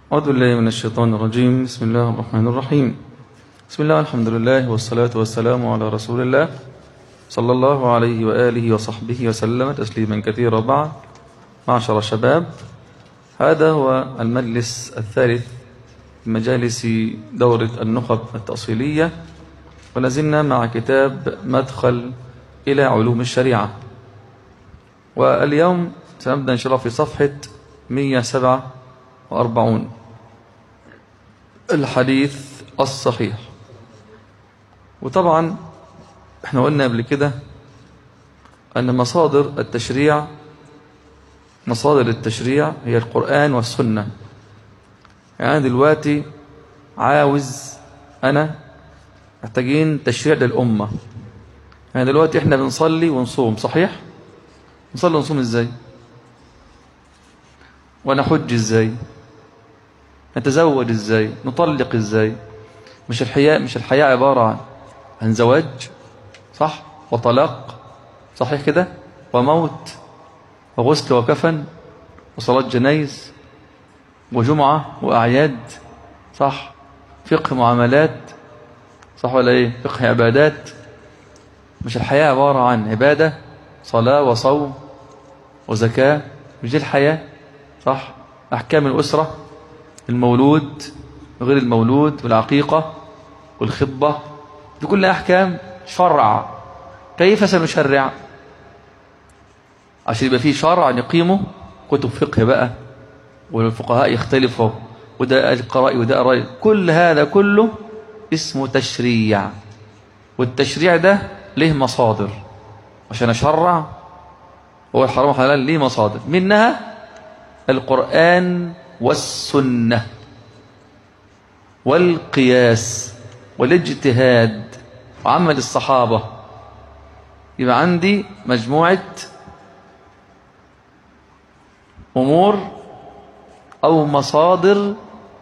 أعوذ بالله من الشيطان الرجيم بسم الله الرحمن الرحيم بسم الله الحمد لله والصلاة والسلام على رسول الله صلى الله عليه وآله وصحبه وسلم تسليما كثيرا بعد معشر الشباب هذا هو المجلس الثالث من مجالس دورة النخب التأصيلية ولازلنا مع كتاب مدخل إلى علوم الشريعة واليوم سنبدأ إن شاء الله في صفحة 147 الحديث الصحيح وطبعا احنا قلنا قبل كده أن مصادر التشريع مصادر التشريع هي القرآن والسنة يعني دلوقتي عاوز أنا محتاجين تشريع للأمة يعني دلوقتي احنا بنصلي ونصوم صحيح نصلي ونصوم ازاي ونحج ازاي نتزوج ازاي نطلق ازاي مش الحياة مش الحياة عبارة عن عن زواج صح وطلاق صحيح كده وموت وغسل وكفن وصلاة جنايز وجمعة وأعياد صح فقه معاملات صح ولا ايه فقه عبادات مش الحياة عبارة عن عبادة صلاة وصوم وزكاة مش دي الحياة صح أحكام الأسرة المولود وغير المولود والعقيقة والخطبة دي كلها أحكام شرع كيف سنشرع عشان يبقى فيه شرع نقيمه كتب فقه بقى والفقهاء يختلفوا وده القراء وده الرأي كل هذا كله اسمه تشريع والتشريع ده له مصادر عشان أشرع هو الحرام والحلال ليه مصادر منها القرآن والسنة والقياس والاجتهاد وعمل الصحابة يبقى عندي مجموعة أمور أو مصادر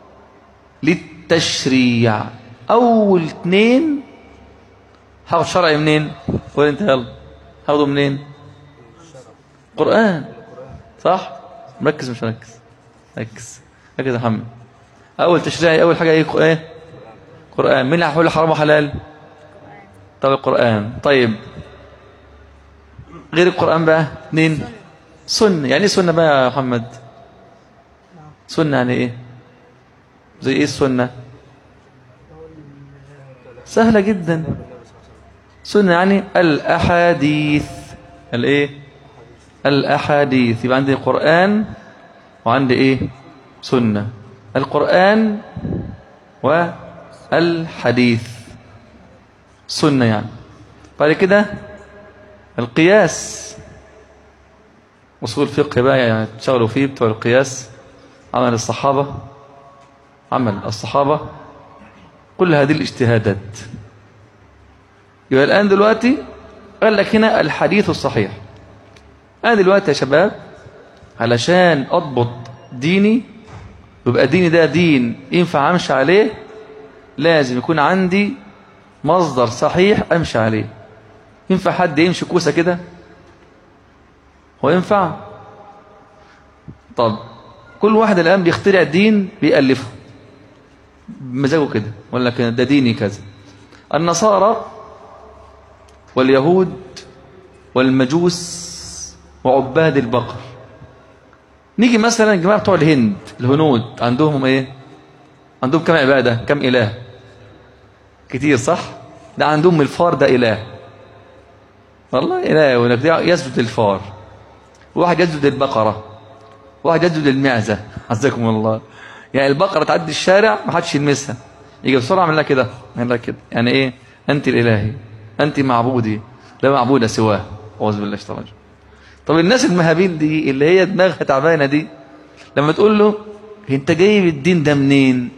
للتشريع أول اثنين هاخد شرعي منين قول انت يلا هاخده منين قرآن صح مركز مش مركز ركز ركز يا محمد اول تشريعي اول حاجه ايه ايه قرآن مين اللي هيقول حرام وحلال طب القرآن طيب غير القرآن بقى اثنين سنة يعني ايه سنة بقى يا محمد سنة يعني ايه زي ايه السنة سهلة جدا سنة يعني الأحاديث الايه الأحاديث يبقى عندي قرآن وعندي ايه سنة القرآن والحديث سنة يعني بعد كده القياس أصول فقه بقى يعني تشغلوا فيه بتوع القياس عمل الصحابة عمل الصحابة كل هذه الاجتهادات يبقى الآن دلوقتي قال لك هنا الحديث الصحيح أنا دلوقتي يا شباب علشان أضبط ديني يبقى ديني ده دين ينفع أمشي عليه لازم يكون عندي مصدر صحيح أمشي عليه ينفع حد يمشي كوسة كده هو ينفع طب كل واحد الآن بيخترع دين بيألفه بمزاجه كده ولا لك ده ديني كذا النصارى واليهود والمجوس وعباد البقر نيجي مثلا الجماعة بتوع الهند الهنود عندهم ايه عندهم كم عبادة كم إله كتير صح ده عندهم الفار ده إله والله إله ونك يسجد للفار واحد يسجد للبقرة واحد يسجد للمعزة عزكم الله يعني البقرة تعدي الشارع ما حدش يلمسها يجي بسرعة يعمل لها كده يعمل لها كده يعني ايه انت الالهي انت معبودي لا معبود سواه اعوذ بالله اشتغل طب الناس المهابيل دي اللي هي دماغها تعبانه دي لما تقول له انت جايب الدين ده منين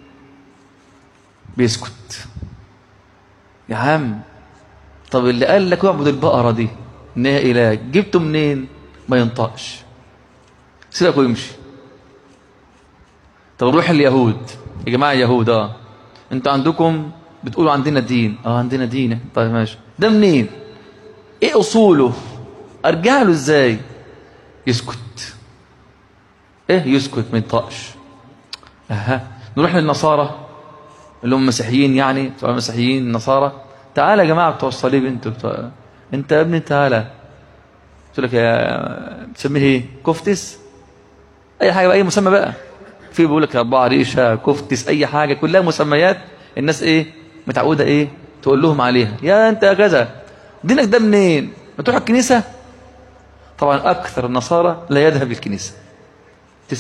بيسكت يا عم طب اللي قال لك اعبد البقره دي ان هي اله جبته منين ما ينطقش سيبك ويمشي طب نروح اليهود يا جماعه يهود اه انتوا عندكم بتقولوا عندنا دين اه عندنا دين طيب ماشي ده منين ايه اصوله ارجع له ازاي يسكت ايه يسكت ما ينطقش اها نروح للنصارى اللي هم مسيحيين يعني بتوع المسيحيين النصارى تعالى يا جماعه بتوع الصليب انتوا بتوع انت يا ابني تعالى قلت لك يا بتسميه ايه كفتس اي حاجه بقى اي مسمى بقى في بيقول لك اربعه ريشه كفتس اي حاجه كلها مسميات الناس ايه متعوده ايه تقول لهم عليها يا انت يا كذا دينك ده منين ما تروح الكنيسه طبعا اكثر النصارى لا يذهب للكنيسه 90%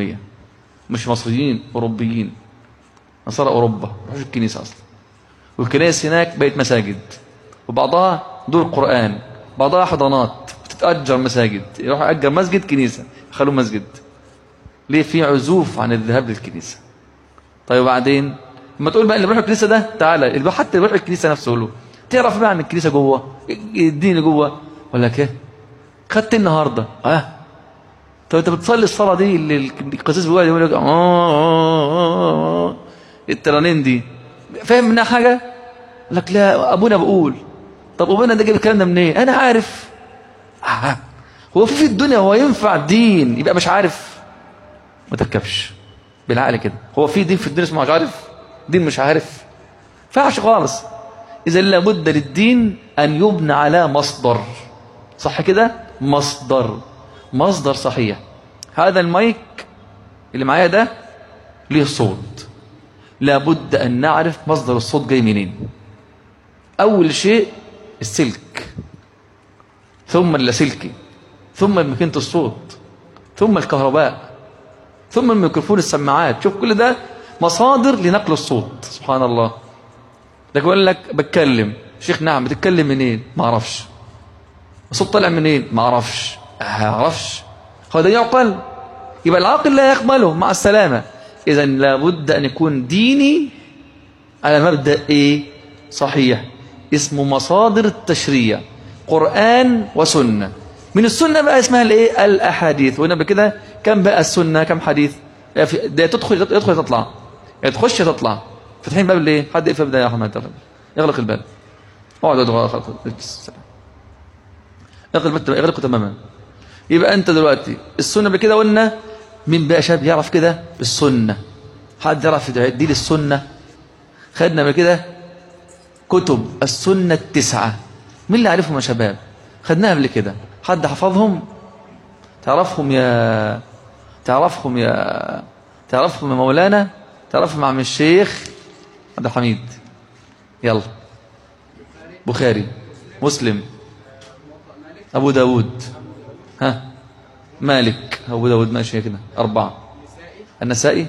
مش مصريين اوروبيين نصارى اوروبا ما يروحوش الكنيسه اصلا والكنائس هناك بقت مساجد وبعضها دور قران بعضها حضانات بتتاجر مساجد يروح ياجر مسجد كنيسه يخلوه مسجد ليه في عزوف عن الذهاب للكنيسه طيب وبعدين لما تقول بقى اللي بيروح الكنيسه ده تعالى اللي حتى اللي بيروح الكنيسه نفسه له تعرف بقى عن الكنيسه جوه الدين اللي جوه ولا كده خدت إيه النهارده اه طب انت بتصلي الصلاه دي اللي القسيس بيقول يقول لك آه آه آه آه الترانين دي فاهم منها حاجه يقول لك لا ابونا بقول طب ابونا ده جايب الكلام ده منين انا عارف آه. هو في في الدنيا هو ينفع دين يبقى مش عارف ما تركبش بالعقل كده هو في دين في الدنيا اسمه مش عارف دين مش عارف فعش خالص اذا لابد للدين ان يبنى على مصدر صح كده مصدر مصدر صحيح هذا المايك اللي معايا ده ليه صوت لابد ان نعرف مصدر الصوت جاي منين اول شيء السلك ثم اللاسلكي ثم ماكينه الصوت ثم الكهرباء ثم الميكروفون السماعات شوف كل ده مصادر لنقل الصوت سبحان الله ده يقول لك بتكلم شيخ نعم بتتكلم منين ما اعرفش الصوت طالع منين ما اعرفش ما اعرفش هو ده يعقل يبقى العاقل لا يقبله مع السلامه اذا لابد ان يكون ديني على مبدا ايه صحيح اسمه مصادر التشريع قران وسنه من السنه بقى اسمها الايه الاحاديث وهنا بكده كم بقى السنه كم حديث ده تدخل يدخل تطلع يا تخش يا تطلع فاتحين باب ليه حد يقفل ده يا احمد اغلق الباب اقعد اقعد اغلق الباب اغلقه تماما يبقى انت دلوقتي السنه بكده قلنا مين بقى شاب يعرف كده السنه حد يعرف يدي لي السنه خدنا من كده كتب السنه التسعه مين اللي عارفهم يا شباب خدناها قبل كده حد حفظهم تعرفهم يا تعرفهم يا تعرفهم يا مولانا تعرفهم عم الشيخ عبد الحميد يلا بخاري مسلم أبو داود ها مالك أبو داود ماشي كده أربعة النسائي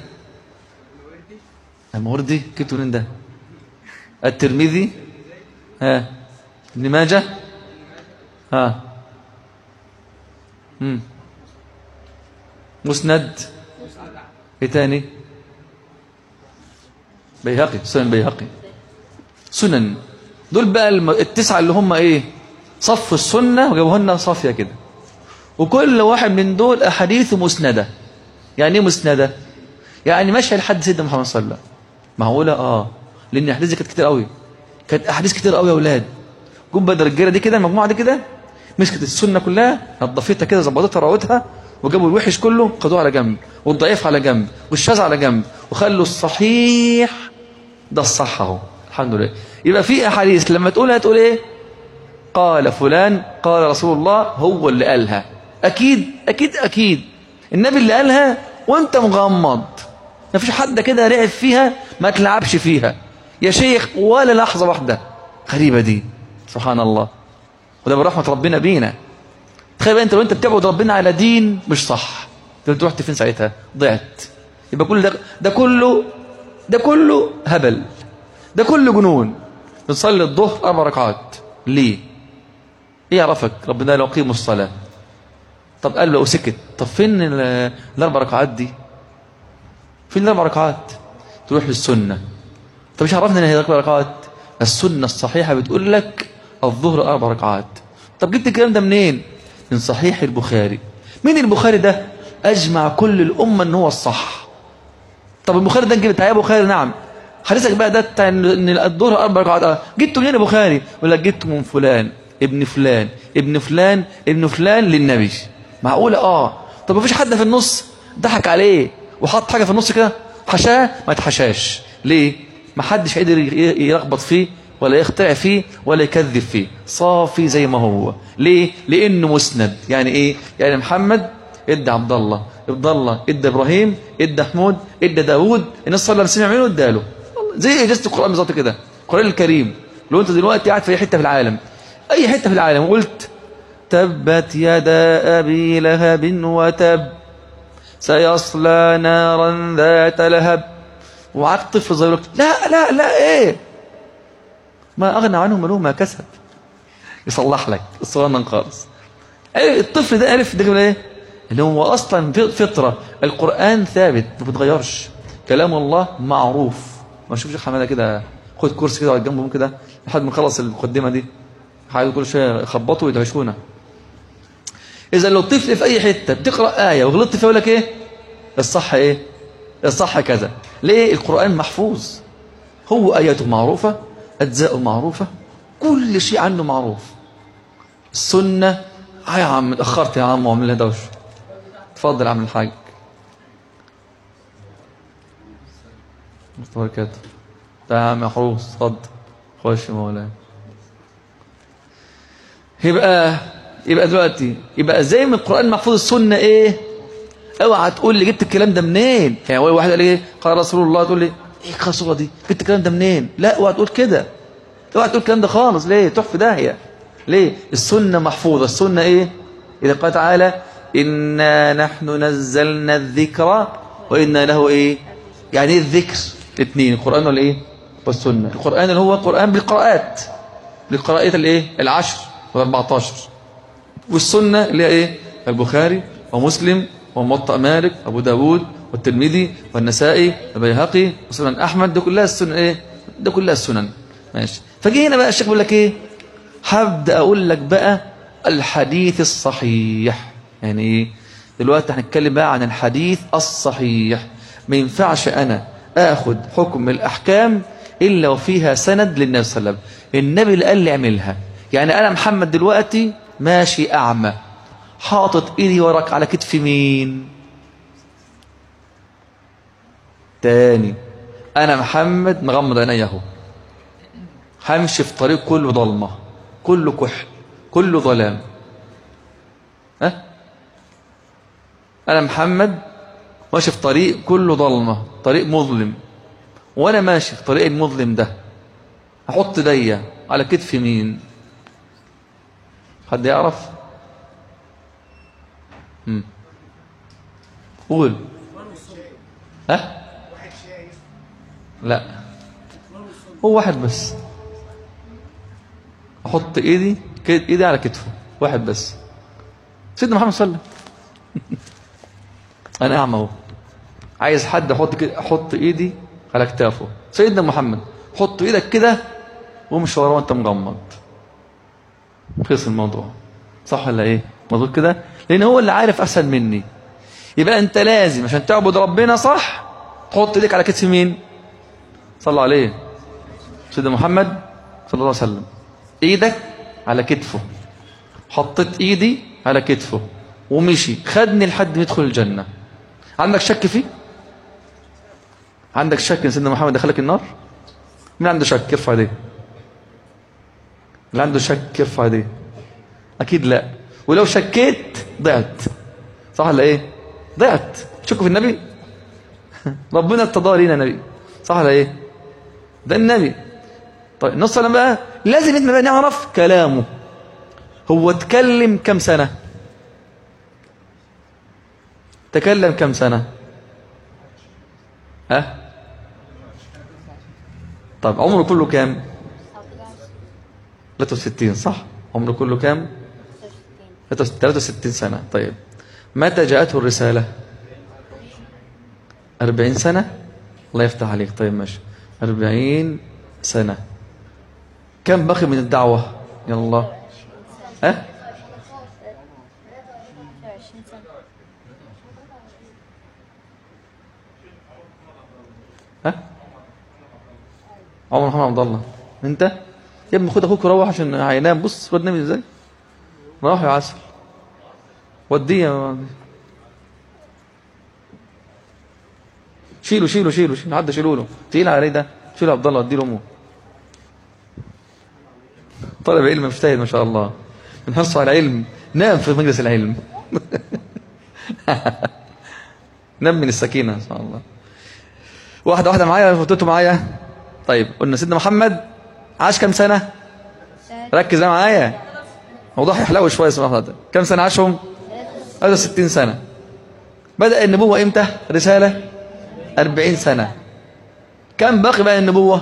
الموردي كيف تقولين ده الترمذي ها ابن ماجه ها مم. مسند ايه تاني بيهقي سنن بيهقي سنن دول بقى الم... التسعة اللي هم ايه صف السنة وجابوها لنا صافية كده وكل واحد من دول أحاديث مسندة يعني ايه مسندة يعني ماشية لحد سيدنا محمد صلى الله عليه وسلم معقولة اه لأن الأحاديث دي كانت كتير قوي كانت أحاديث كتير قوي يا أولاد جم بدل الرجالة دي كده المجموعة دي كده مسكت السنة كلها نظفتها كده ظبطتها روتها وجابوا الوحش كله خدوه على جنب والضعيف على جنب والشاذ على جنب وخلوا الصحيح ده الصح اهو الحمد لله يبقى في احاديث لما تقولها تقول ايه قال فلان قال رسول الله هو اللي قالها اكيد اكيد اكيد النبي اللي قالها وانت مغمض ما فيش حد كده لعب فيها ما تلعبش فيها يا شيخ ولا لحظه واحده غريبه دي سبحان الله وده برحمه ربنا بينا تخيل بقى انت لو انت بتعبد ربنا على دين مش صح انت رحت فين ساعتها ضعت يبقى كل ده ده كله ده كله هبل ده كله جنون بنصلي الظهر اربع ركعات ليه ايه يعرفك ربنا لو قيموا الصلاه طب قال له سكت طب فين ال- الاربع ركعات دي فين الاربع ركعات تروح للسنه طب مش عرفنا ان هي اربع ركعات السنه الصحيحه بتقول لك الظهر اربع ركعات طب جبت الكلام ده منين من صحيح البخاري مين البخاري ده اجمع كل الامه ان هو الصح طب البخاري ده نجيب بتاع بخاري نعم حديثك بقى ده بتاع ان إن الظهر اربع ركعات آه. جبته منين يا بخاري يقول لك جبته من فلان ابن فلان ابن فلان ابن فلان للنبي معقوله اه طب مفيش حد في النص ضحك عليه وحط حاجه في النص كده حشاه ما تحشاش ليه ما حدش قادر يلخبط فيه ولا يخترع فيه ولا يكذب فيه صافي زي ما هو ليه لانه مسند يعني ايه يعني محمد ادى عبد الله عبد الله ادى ابراهيم ادى محمود ادى داوود الناس صلى الله عليه وسلم اداله زي اجازه القران بالظبط كده القران الكريم لو انت دلوقتي قاعد في اي حته في العالم اي حته في العالم وقلت تبت يدا ابي لهب وتب سيصلى نارا ذات لهب وعاد طفل زي لا لا لا ايه ما اغنى عنه ماله ما كسب يصلح لك الصغنن خالص ايه الطفل ده الف ده ايه اللي هو اصلا فطره القران ثابت ما بيتغيرش كلام الله معروف ما اشوف شيخ حماده كده خد كورس كده وقعد جنبهم كده لحد ما نخلص المقدمه دي حاجه كل شويه يخبطوا ويدهشونا اذا لو الطفل في اي حته بتقرا ايه وغلطت فيها يقول لك ايه الصح ايه الصح كذا ليه القران محفوظ هو اياته معروفه اجزاءه معروفه كل شيء عنه معروف السنه يا عم اتاخرت يا عم واعمل لها دوش اتفضل يا عم الحاج مصطفى كده ده يا عم محروس اتفضل خش مولانا يبقى يبقى دلوقتي يبقى زي ما القرآن محفوظ السنة ايه اوعى تقول لي جبت الكلام ده منين يعني واحد قال ايه قال رسول الله تقول لي ايه القصوره دي جبت الكلام ده منين لا اوعى تقول كده اوعى تقول الكلام ده خالص ليه تروح في داهيه ليه السنه محفوظه السنه ايه اذا قال تعالى انا نحن نزلنا الذكر وانا له ايه يعني ايه الذكر الاثنين القران ولا ايه والسنه القران اللي هو القران بالقراءات بالقراءات الايه العشر و14 والسنه اللي هي ايه البخاري ومسلم وموطأ مالك أبو داود والترمذي والنسائي والبيهقي وسنن أحمد ده كلها السنن إيه ده كلها السنن ماشي فجي هنا بقى الشيخ بيقول لك إيه هبدأ أقول لك بقى الحديث الصحيح يعني إيه دلوقتي هنتكلم بقى عن الحديث الصحيح ما ينفعش أنا آخد حكم الأحكام إلا وفيها سند للنبي صلى الله عليه وسلم النبي اللي قال لي اعملها يعني أنا محمد دلوقتي ماشي أعمى حاطط ايدي وراك على كتف مين تاني انا محمد مغمض عيني اهو همشي في طريق كله ضلمه كله كحل كله ظلام ها انا محمد ماشي في طريق كله ضلمه طريق مظلم وانا ماشي في طريق المظلم ده احط ايديا على كتف مين حد يعرف مم. قول ها لا هو واحد بس احط ايدي ايدي على كتفه واحد بس سيدنا محمد صلى الله عليه وسلم انا اعمى اهو عايز حد احط كده احط ايدي على كتافه سيدنا محمد حط ايدك كده وامشي وراه وانت مغمض خلص الموضوع صح ولا ايه مظبوط كده لان هو اللي عارف احسن مني يبقى انت لازم عشان تعبد ربنا صح تحط ايدك على كتف مين صلى عليه سيدنا محمد صلى الله عليه وسلم ايدك على كتفه حطيت ايدي على كتفه ومشي خدني لحد ما يدخل الجنه عندك شك فيه عندك شك ان سيدنا محمد دخلك النار مين عنده شك يرفع ايديه اللي عنده شك يرفع ايديه اكيد لا ولو شكيت ضعت صح ولا ايه ضعت شكوا في النبي ربنا ارتضى لينا نبي صح ولا ايه ده النبي طيب النبي صلى الله عليه وسلم بقى لازم انت بقى نعرف كلامه هو اتكلم كم سنة تكلم كم سنة ها طب عمره كله كام 63 صح عمره كله كام 63 سنة طيب متى جاءته الرسالة 40 سنة الله يفتح عليك طيب ماشي 40 سنة كم بقي من الدعوة يا الله ها ها عمر محمد عبد الله انت يا ابني خد اخوك وروح عشان هينام بص خد نامي ازاي راح يا عسل وديه شيلوا شيلوا شيلوا شيلوا حد شيلوا له تقيل عليه ده شيلوا عبد الله اديله امه طالب علم مجتهد ما شاء الله من حرصه على العلم نام في مجلس العلم نام من السكينه ان شاء الله واحده واحده معايا فوتوتوا معايا طيب قلنا سيدنا محمد عاش كم سنه ركز بقى معايا موضوع يحلو شويه اسمع حضرتك كم سنه عاشهم 60 سنه بدأ النبوة امتى رسالة 40 سنة كم باقي بقى النبوة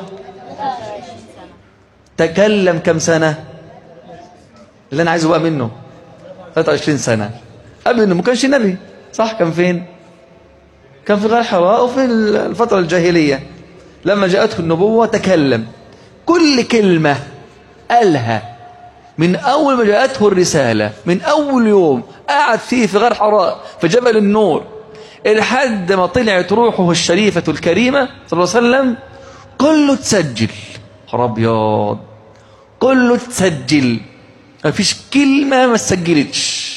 تكلم كم سنة اللي انا عايزه بقى منه 23 سنة قبل انه ما كانش نبي صح كان فين كان في غار حراء وفي الفترة الجاهلية لما جاءته النبوة تكلم كل كلمة قالها من أول ما جاءته الرسالة من أول يوم قعد فيه في غار حراء في جبل النور لحد ما طلعت روحه الشريفة الكريمة صلى الله عليه وسلم كله تسجل ابيض كله تسجل ما فيش كلمة ما تسجلتش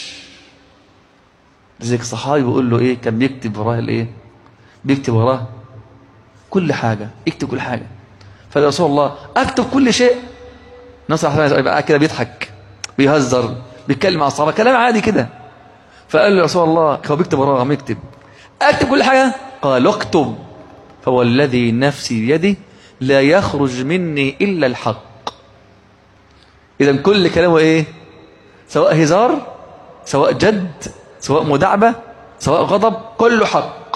لذلك الصحابي بيقول له ايه كان بيكتب وراه الايه بيكتب وراه كل حاجة اكتب كل حاجة فقال يا رسول الله اكتب كل شيء نصر يبقى كده بيضحك بيهزر بيتكلم مع الصحابه كلام عادي كده فقال له يا رسول الله هو بيكتب وراه عم يكتب اكتب كل حاجه قال اكتب فوالذي نفسي بيدي لا يخرج مني الا الحق اذا كل كلامه ايه سواء هزار سواء جد سواء مداعبه سواء غضب كله حق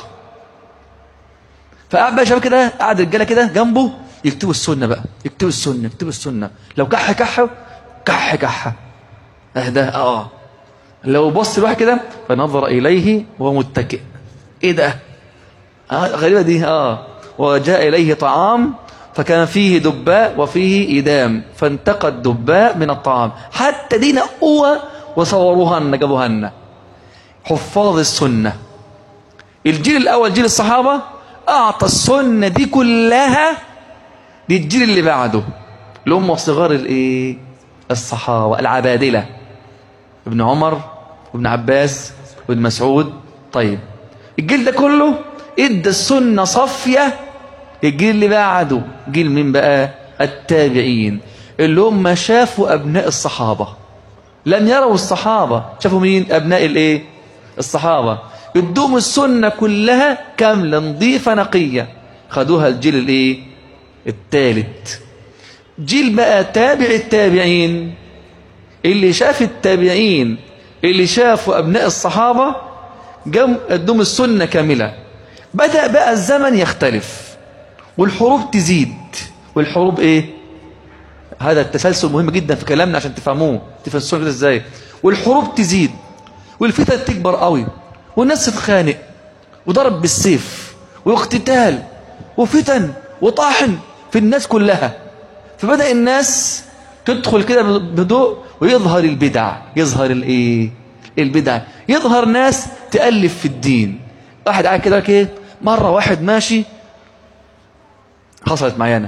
فقعد بقى شباب كده قعد رجاله كده جنبه يكتبوا السنة بقى يكتبوا السنة يكتبوا السنة لو كح كح كح كح اهدى اه لو بص الواحد كده فنظر إليه وهو متكئ ايه ده آه غريبة دي اه وجاء إليه طعام فكان فيه دباء وفيه إدام فانتقى الدباء من الطعام حتى دي نقوة وصوروهن جابوهن حفاظ السنة الجيل الأول جيل الصحابة أعطى السنة دي كلها للجيل اللي بعده اللي هم صغار الايه الصحابه العبادله ابن عمر وابن عباس وابن مسعود طيب الجيل ده كله ادى السنه صافيه الجيل اللي بعده جيل مين بقى التابعين اللي هم شافوا ابناء الصحابه لم يروا الصحابه شافوا مين ابناء الايه الصحابه ادوهم السنه كلها كامله نظيفه نقيه خدوها الجيل الايه الثالث جيل بقى تابع التابعين اللي شاف التابعين اللي شافوا أبناء الصحابة جم قدهم السنة كاملة بدأ بقى الزمن يختلف والحروب تزيد والحروب ايه هذا التسلسل مهم جدا في كلامنا عشان تفهموه تفسروا كده ازاي والحروب تزيد والفتن تكبر قوي والناس تتخانق وضرب بالسيف واقتتال وفتن وطاحن في الناس كلها فبدأ الناس تدخل كده بهدوء ويظهر البدع يظهر الايه البدع يظهر ناس تألف في الدين واحد قاعد كده ايه مرة واحد ماشي حصلت معايا انا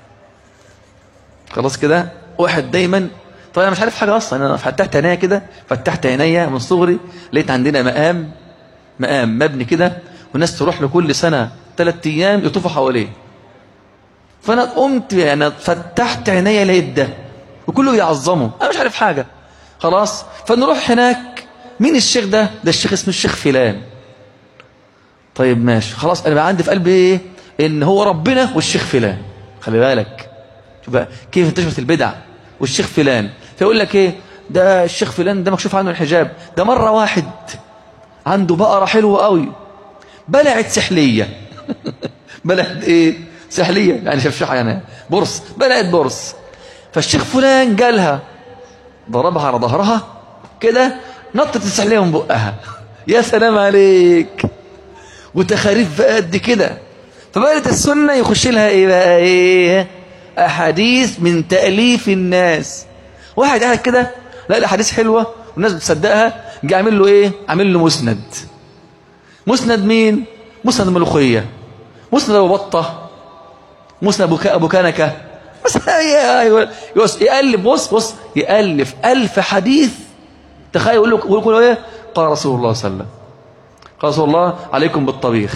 خلاص كده واحد دايما طيب انا مش عارف حاجه اصلا انا فتحت عينيا كده فتحت عينيا من صغري لقيت عندنا مقام مقام مبني كده والناس تروح له كل سنه ثلاث ايام يطوفوا حواليه فانا قمت يعني فتحت عينيا لقيت ده وكله يعظمه انا مش عارف حاجه خلاص فنروح هناك مين الشيخ ده ده الشيخ اسمه الشيخ فلان طيب ماشي خلاص انا بقى عندي في قلبي ايه ان هو ربنا والشيخ فلان خلي بالك شوف بقى كيف انتشرت البدع والشيخ فلان فيقول لك ايه ده الشيخ فلان ده مكشوف عنه الحجاب ده مره واحد عنده بقره حلوه قوي بلعت سحليه بلعت ايه سحلية يعني شفشحة يعني برص بلقت برص فالشيخ فلان قالها ضربها على ظهرها كده نطت السحلية من بقها يا سلام عليك وتخاريف بقى قد كده فبقت السنة يخش لها ايه بقى ايه احاديث من تأليف الناس واحد قاعد كده لا الاحاديث حلوة والناس بتصدقها جه عامل له ايه عامل له مسند مسند مين مسند ملوخية مسند ابو بطه مسند أبو, أبو كنكة بس يألف بص بص يألف ألف حديث تخيل يقول له يقول له إيه قال رسول الله صلى الله عليه وسلم قال رسول الله عليكم بالطبيخ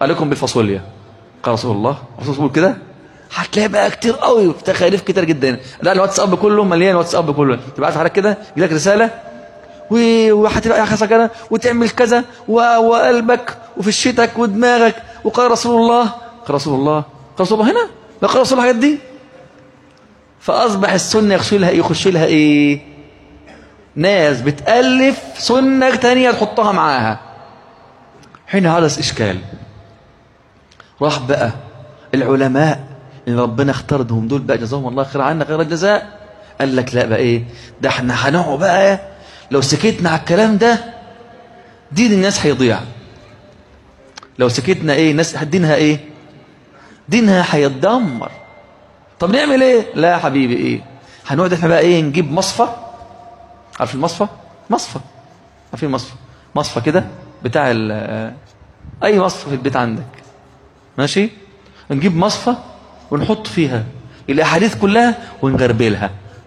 عليكم بالفاصوليا قال رسول الله رسول الله كده هتلاقي بقى كتير قوي تخاريف كتير جدا لا الواتساب كله مليان واتساب كله تبقى عارف حضرتك كده يجي لك رساله وهتبقى كذا كذا وتعمل كذا وقلبك وفي شتك ودماغك وقال رسول الله قال رسول الله قال رسول الله هنا لا قال رسول الله الحاجات دي فاصبح السنه يخش لها يخش لها ايه ناس بتالف سنه ثانيه تحطها معاها حين حدث اشكال راح بقى العلماء اللي ربنا اختارهم دول بقى جزاهم الله خير عنا خير الجزاء قال لك لا بقى ايه ده احنا هنقعد بقى لو سكتنا على الكلام ده دين الناس هيضيع لو سكتنا ايه ناس دينها ايه دينها هيتدمر طب نعمل ايه لا يا حبيبي ايه هنقعد احنا بقى ايه نجيب مصفى عارف المصفى مصفى عارفين مصفى مصفى كده بتاع اي مصفى في البيت عندك ماشي نجيب مصفى ونحط فيها الاحاديث كلها ونغربلها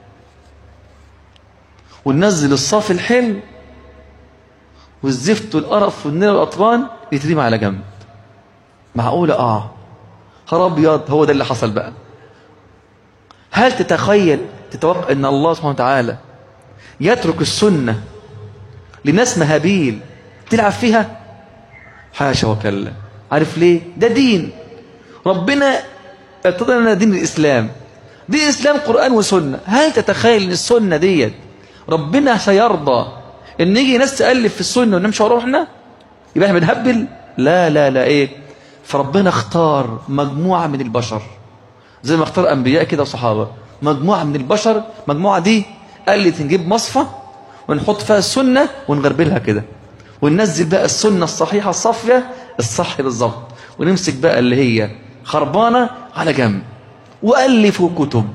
وننزل الصافي الحلو والزفت والقرف والنيل والأطران يترمى على جنب معقولة آه خراب ابيض هو ده اللي حصل بقى هل تتخيل تتوقع ان الله سبحانه وتعالى يترك السنة لناس مهابيل تلعب فيها حاشا وكلا عارف ليه ده دين ربنا ارتضى لنا دين الإسلام دين الإسلام قرآن وسنة هل تتخيل ان السنة ديت ربنا سيرضى ان يجي ناس تألف في السنة ونمشي ورا احنا يبقى احنا بنهبل لا لا لا ايه فربنا اختار مجموعة من البشر زي ما اختار انبياء كده وصحابة مجموعة من البشر مجموعة دي قالت نجيب مصفى ونحط فيها السنة ونغربلها كده وننزل بقى السنة الصحيحة الصافية الصح بالظبط ونمسك بقى اللي هي خربانة على جنب وألفوا كتب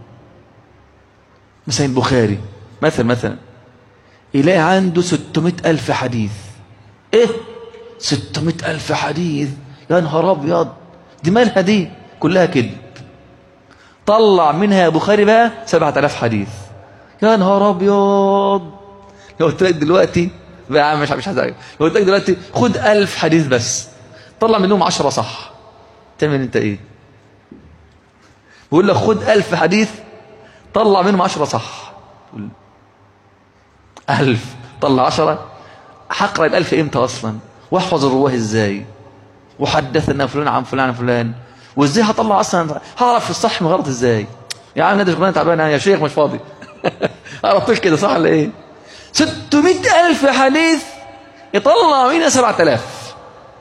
مثلا البخاري مثلا مثلا يلاقي عنده 600 ألف حديث إيه 600 ألف حديث يا نهار أبيض دي مالها دي كلها كذب طلع منها يا بخاري بقى 7000 حديث يا نهار أبيض لو قلت لك دلوقتي بقى مش مش هزعل لو قلت لك دلوقتي خد 1000 حديث بس طلع منهم 10 صح تعمل انت ايه بيقول لك خد 1000 حديث طلع منهم 10 صح تقول ألف طلع عشرة هقرأ الألف إمتى أصلا واحفظ الرواه إزاي وحدثنا فلان عن فلان عن فلان وإزاي هطلع أصلا هعرف الصح من غلط إزاي يا عم نادي شغلانة تعبانة يا شيخ مش فاضي عرفتوش كده صح ولا إيه 600 ألف حديث يطلع منها 7000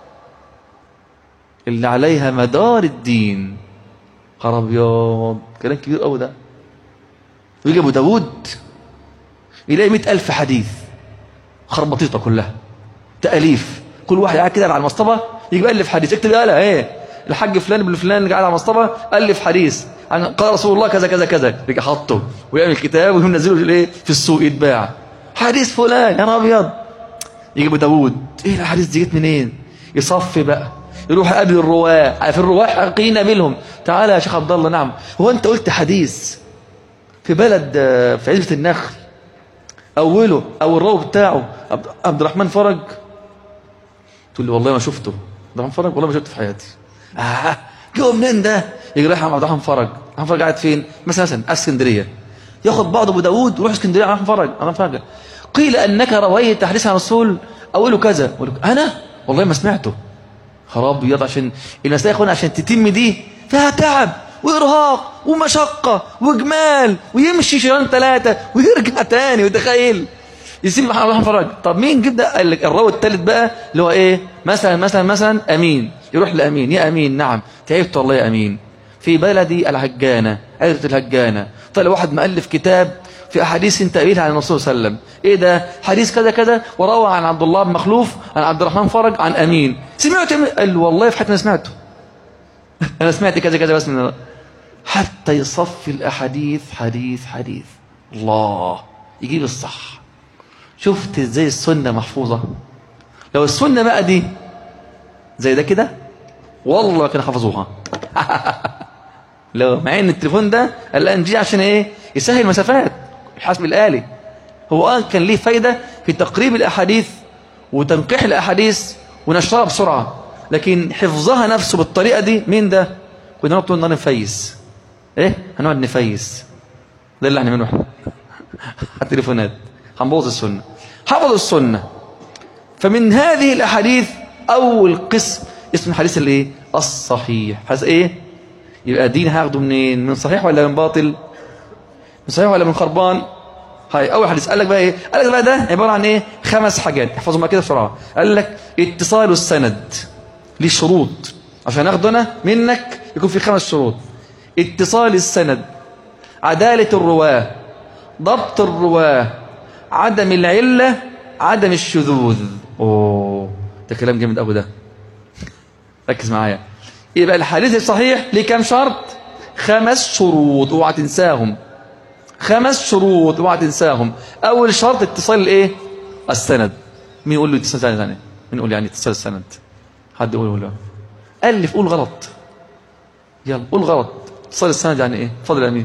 اللي عليها مدار الدين خراب ابيض كلام كبير قوي ده ويجي ابو داوود يلاقي مئة ألف حديث خربطيطة كلها تأليف كل واحد قاعد كده على المصطبة يجي ألف حديث اكتب قالها ايه الحاج فلان ابن فلان اللي قاعد على المصطبة ألف حديث عن قال رسول الله كذا كذا كذا يجي حاطه ويعمل كتاب وينزله في الايه في السوق يتباع حديث فلان يا ابيض يجي ابو داوود ايه الحديث دي جت منين يصفي بقى يروح يقابل الرواه في الرواه حقينا منهم تعالى يا شيخ عبد الله نعم هو انت قلت حديث في بلد في عزبة النخل أوله أو الراوي بتاعه عبد الرحمن فرج تقول لي والله ما شفته عبد الرحمن فرج والله ما شفته في حياتي آه جوه منين ده يجي رايح عبد الرحمن فرج عبد الرحمن فرج قاعد فين مثلا مثلا اسكندريه ياخد بعض ابو داوود ويروح اسكندريه عبد الرحمن فرج عبد الرحمن فرج قيل انك رويت حديث عن الرسول اوله كذا انا والله ما سمعته خراب ابيض عشان المسائل يا عشان تتم دي فيها تعب وإرهاق ومشقة وجمال ويمشي شهرين ثلاثة ويرجع تاني وتخيل يسيب محمد فرج طب مين جدا قال لك الراوي الثالث بقى اللي هو ايه مثلا مثلا مثلا امين يروح لامين يا امين نعم تعبت والله يا امين في بلدي الهجانة عيرة الهجانة طلع واحد مؤلف كتاب في أحاديث تأويلها عن الرسول صلى الله عليه وسلم إيه ده حديث كذا كذا وروى عن عبد الله بن مخلوف عن عبد الرحمن فرج عن أمين سمعت قال والله في حياتي ما سمعته أنا سمعت كذا كذا بس من حتى يصفي الأحاديث حديث حديث الله يجيب الصح شفت ازاي السنة محفوظة لو السنة بقى دي زي ده كده والله كانوا حفظوها لو مع ان التليفون ده الان جه عشان ايه يسهل مسافات الحاسب الآلي هو آه كان ليه فايدة في تقريب الأحاديث وتنقيح الأحاديث ونشرها بسرعة لكن حفظها نفسه بالطريقة دي مين ده كنا نقعد طول النهار نفيس ايه هنقعد نفيس ده اللي احنا بنعمله على التليفونات هنبوظ السنة حفظوا السنة فمن هذه الأحاديث أول قسم اسم الحديث الايه الصحيح حديث ايه يبقى الدين هياخده منين من صحيح ولا من باطل من صحيح ولا من خربان هاي اول حديث قال لك بقى ايه قال لك بقى ده عباره عن ايه خمس حاجات احفظوا معايا كده بسرعه قال لك اتصال السند ليه شروط عشان اخده انا منك يكون في خمس شروط اتصال السند عداله الرواه ضبط الرواه عدم العله عدم الشذوذ اوه ده كلام جامد قوي ده ركز معايا يبقى الحديث الصحيح ليه كام شرط خمس شروط اوعى تنساهم خمس شروط اوعى تنساهم اول شرط اتصال الايه السند مين يقول له اتصال السند يعني مين يقول يعني اتصال السند حد يقول له الف قول غلط يلا قول غلط اتصال السند يعني ايه اتفضل يا امين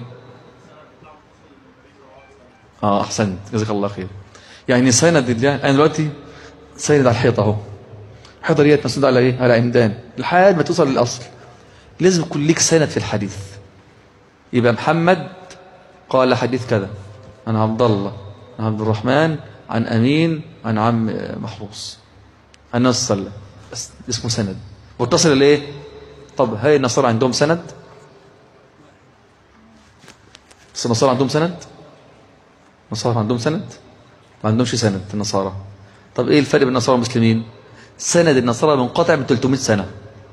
اه احسنت جزاك الله خير يعني سند الله انا دلوقتي سند على الحيطه اهو الحيطه ديت مسنود على ايه على عمدان لحد ما توصل للاصل لازم يكون ليك سند في الحديث يبقى محمد قال حديث كذا عن عبد الله عن عبد الرحمن عن امين عن عم محروس عن النبي صلى الله عليه وسلم اسمه سند متصل لايه طب هاي النصارى عندهم سند بس النصارى عندهم سند النصارى عندهم سند ما عندهمش سند النصارى طب ايه الفرق بين النصارى والمسلمين سند النصارى منقطع من 300 سنه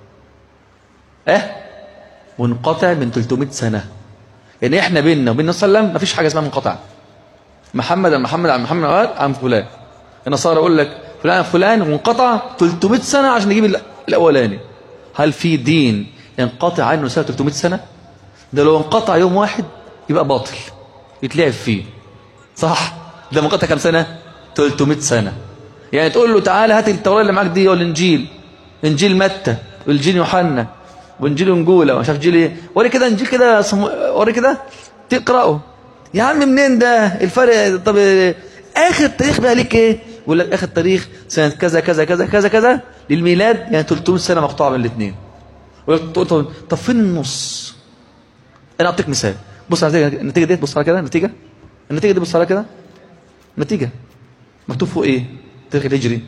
اه منقطع من 300 سنه يعني احنا بيننا وبين النبي صلى الله عليه وسلم مفيش حاجه اسمها منقطع محمد عن محمد عن محمد عن فلان النصارى يقول لك فلان عن فلان منقطع 300 سنه عشان نجيب الاولاني هل في دين ينقطع عنه سنه 300 سنه ده لو انقطع يوم واحد يبقى باطل يتلعب فيه صح ده منقطع كام سنه 300 سنه يعني تقول له تعالى هات التوراه اللي معاك دي والانجيل انجيل متى وانجيل يوحنا وانجيل انجولا ومش عارف انجيل ايه وري كده انجيل كده سمو... وري كده تقراه يا عم منين ده الفرق طب اخر تاريخ بقى ليك ايه يقول لك اخر تاريخ سنه كذا كذا كذا كذا كذا للميلاد يعني 300 سنه مقطوعه بين الاثنين طب طب فين النص انا اعطيك مثال بص على النتيجه دي بص على كده النتيجه النتيجه دي بص على كده نتيجه مكتوب فوق ايه التاريخ الهجري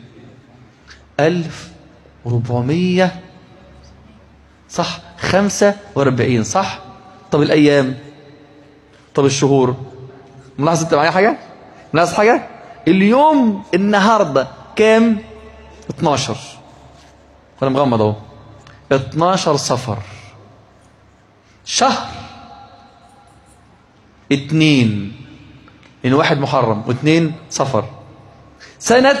1400 صح 45 صح طب الايام طب الشهور ملاحظ انت معايا حاجه ملاحظ حاجه اليوم النهارده كام 12 وانا مغمض اهو 12 صفر شهر اتنين ان واحد محرم واثنين صفر سنة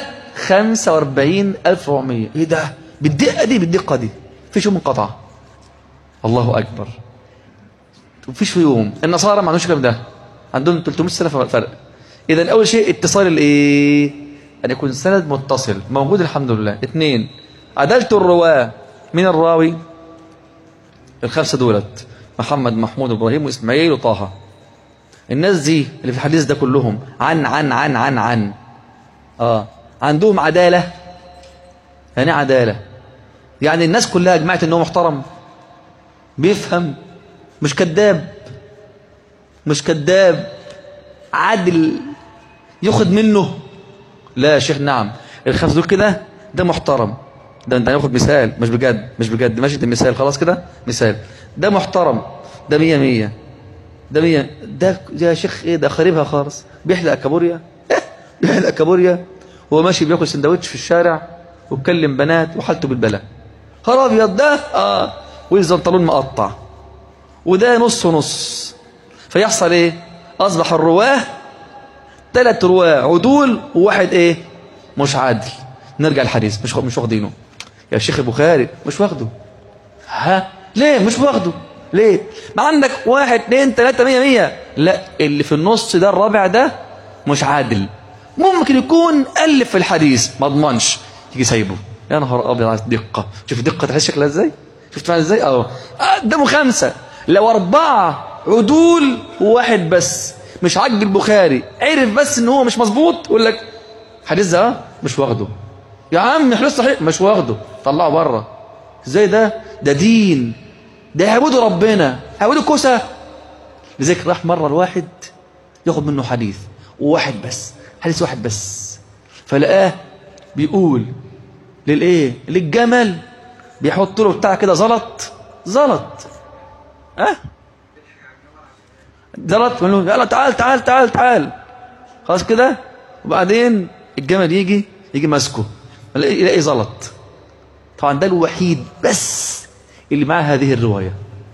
45400 ايه ده بالدقة دي بالدقة دي فيش يوم انقطع الله اكبر مفيش في يوم النصارى ما عندهمش الكلام ده عندهم 300 سنة فرق اذا اول شيء اتصال الايه ان يكون سند متصل موجود الحمد لله اثنين عدالة الرواة من الراوي الخمسة دولت محمد محمود ابراهيم واسماعيل وطه الناس دي اللي في الحديث ده كلهم عن عن عن عن عن اه عندهم عدالة يعني عدالة يعني الناس كلها اجمعت انه محترم بيفهم مش كذاب مش كذاب عادل ياخد منه لا يا شيخ نعم الخمسة دول كده ده محترم ده انت هناخد مثال مش بجد مش بجد ماشي ده مثال خلاص كده مثال ده محترم ده مية مية ده مية ده يا شيخ ايه ده خريبها خالص بيحلق كابوريا بيحلق كابوريا هو ماشي بياكل سندوتش في الشارع وبكلم بنات وحالته بالبلاء خراب ابيض ده اه والزنطلون مقطع وده نص ونص فيحصل ايه اصبح الرواه ثلاث رواه عدول وواحد ايه مش عادل نرجع الحديث مش مش واخدينه يا شيخ البخاري مش واخده ها ليه مش واخده ليه ما عندك واحد اثنين ثلاثة مية مية لا اللي في النص ده الرابع ده مش عادل ممكن يكون ألف في الحديث ما اضمنش يجي سايبه يا نهار ابيض على الدقة شوف الدقة تحس شكلها ازاي شفت معايا ازاي اه قدامه خمسة لو أربعة عدول وواحد بس مش عاجب البخاري عرف بس ان هو مش مظبوط يقول لك حديث ده مش واخده يا عم حديث صحيح مش واخده طلعه بره ازاي ده ده دين ده يعبدوا ربنا يعبدوا كوسة لذلك راح مرة الواحد ياخد منه حديث وواحد بس حديث واحد بس فلقاه بيقول للايه للجمل بيحط له بتاع كده زلط زلط اه زلط يقول له يلا تعال تعال تعال تعال خلاص كده وبعدين الجمل يجي يجي ماسكه يلاقي يلاقي زلط طبعا ده الوحيد بس اللي معاه هذه الروايه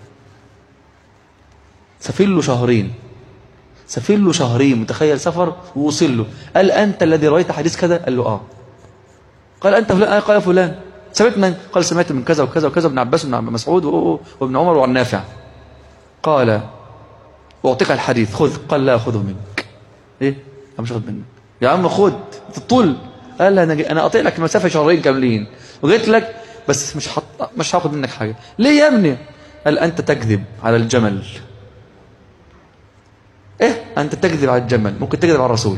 سافر له شهرين سافر له شهرين متخيل سفر ووصل له قال أنت الذي رويت حديث كذا قال له آه قال أنت فلان قال يا فلان سمعت من قال سمعت من كذا وكذا وكذا ابن عباس وابن مسعود وابن عمر وعن نافع قال أعطيك الحديث خذ قال لا أخذه منك إيه أنا مش أخذ منك يا عم خذ الطول قال أنا أنا أعطي لك المسافة شهرين كاملين وجيت لك بس مش حط مش هاخد منك حاجة ليه يا ابني قال أنت تكذب على الجمل إيه أنت تكذب على الجمل ممكن تكذب على الرسول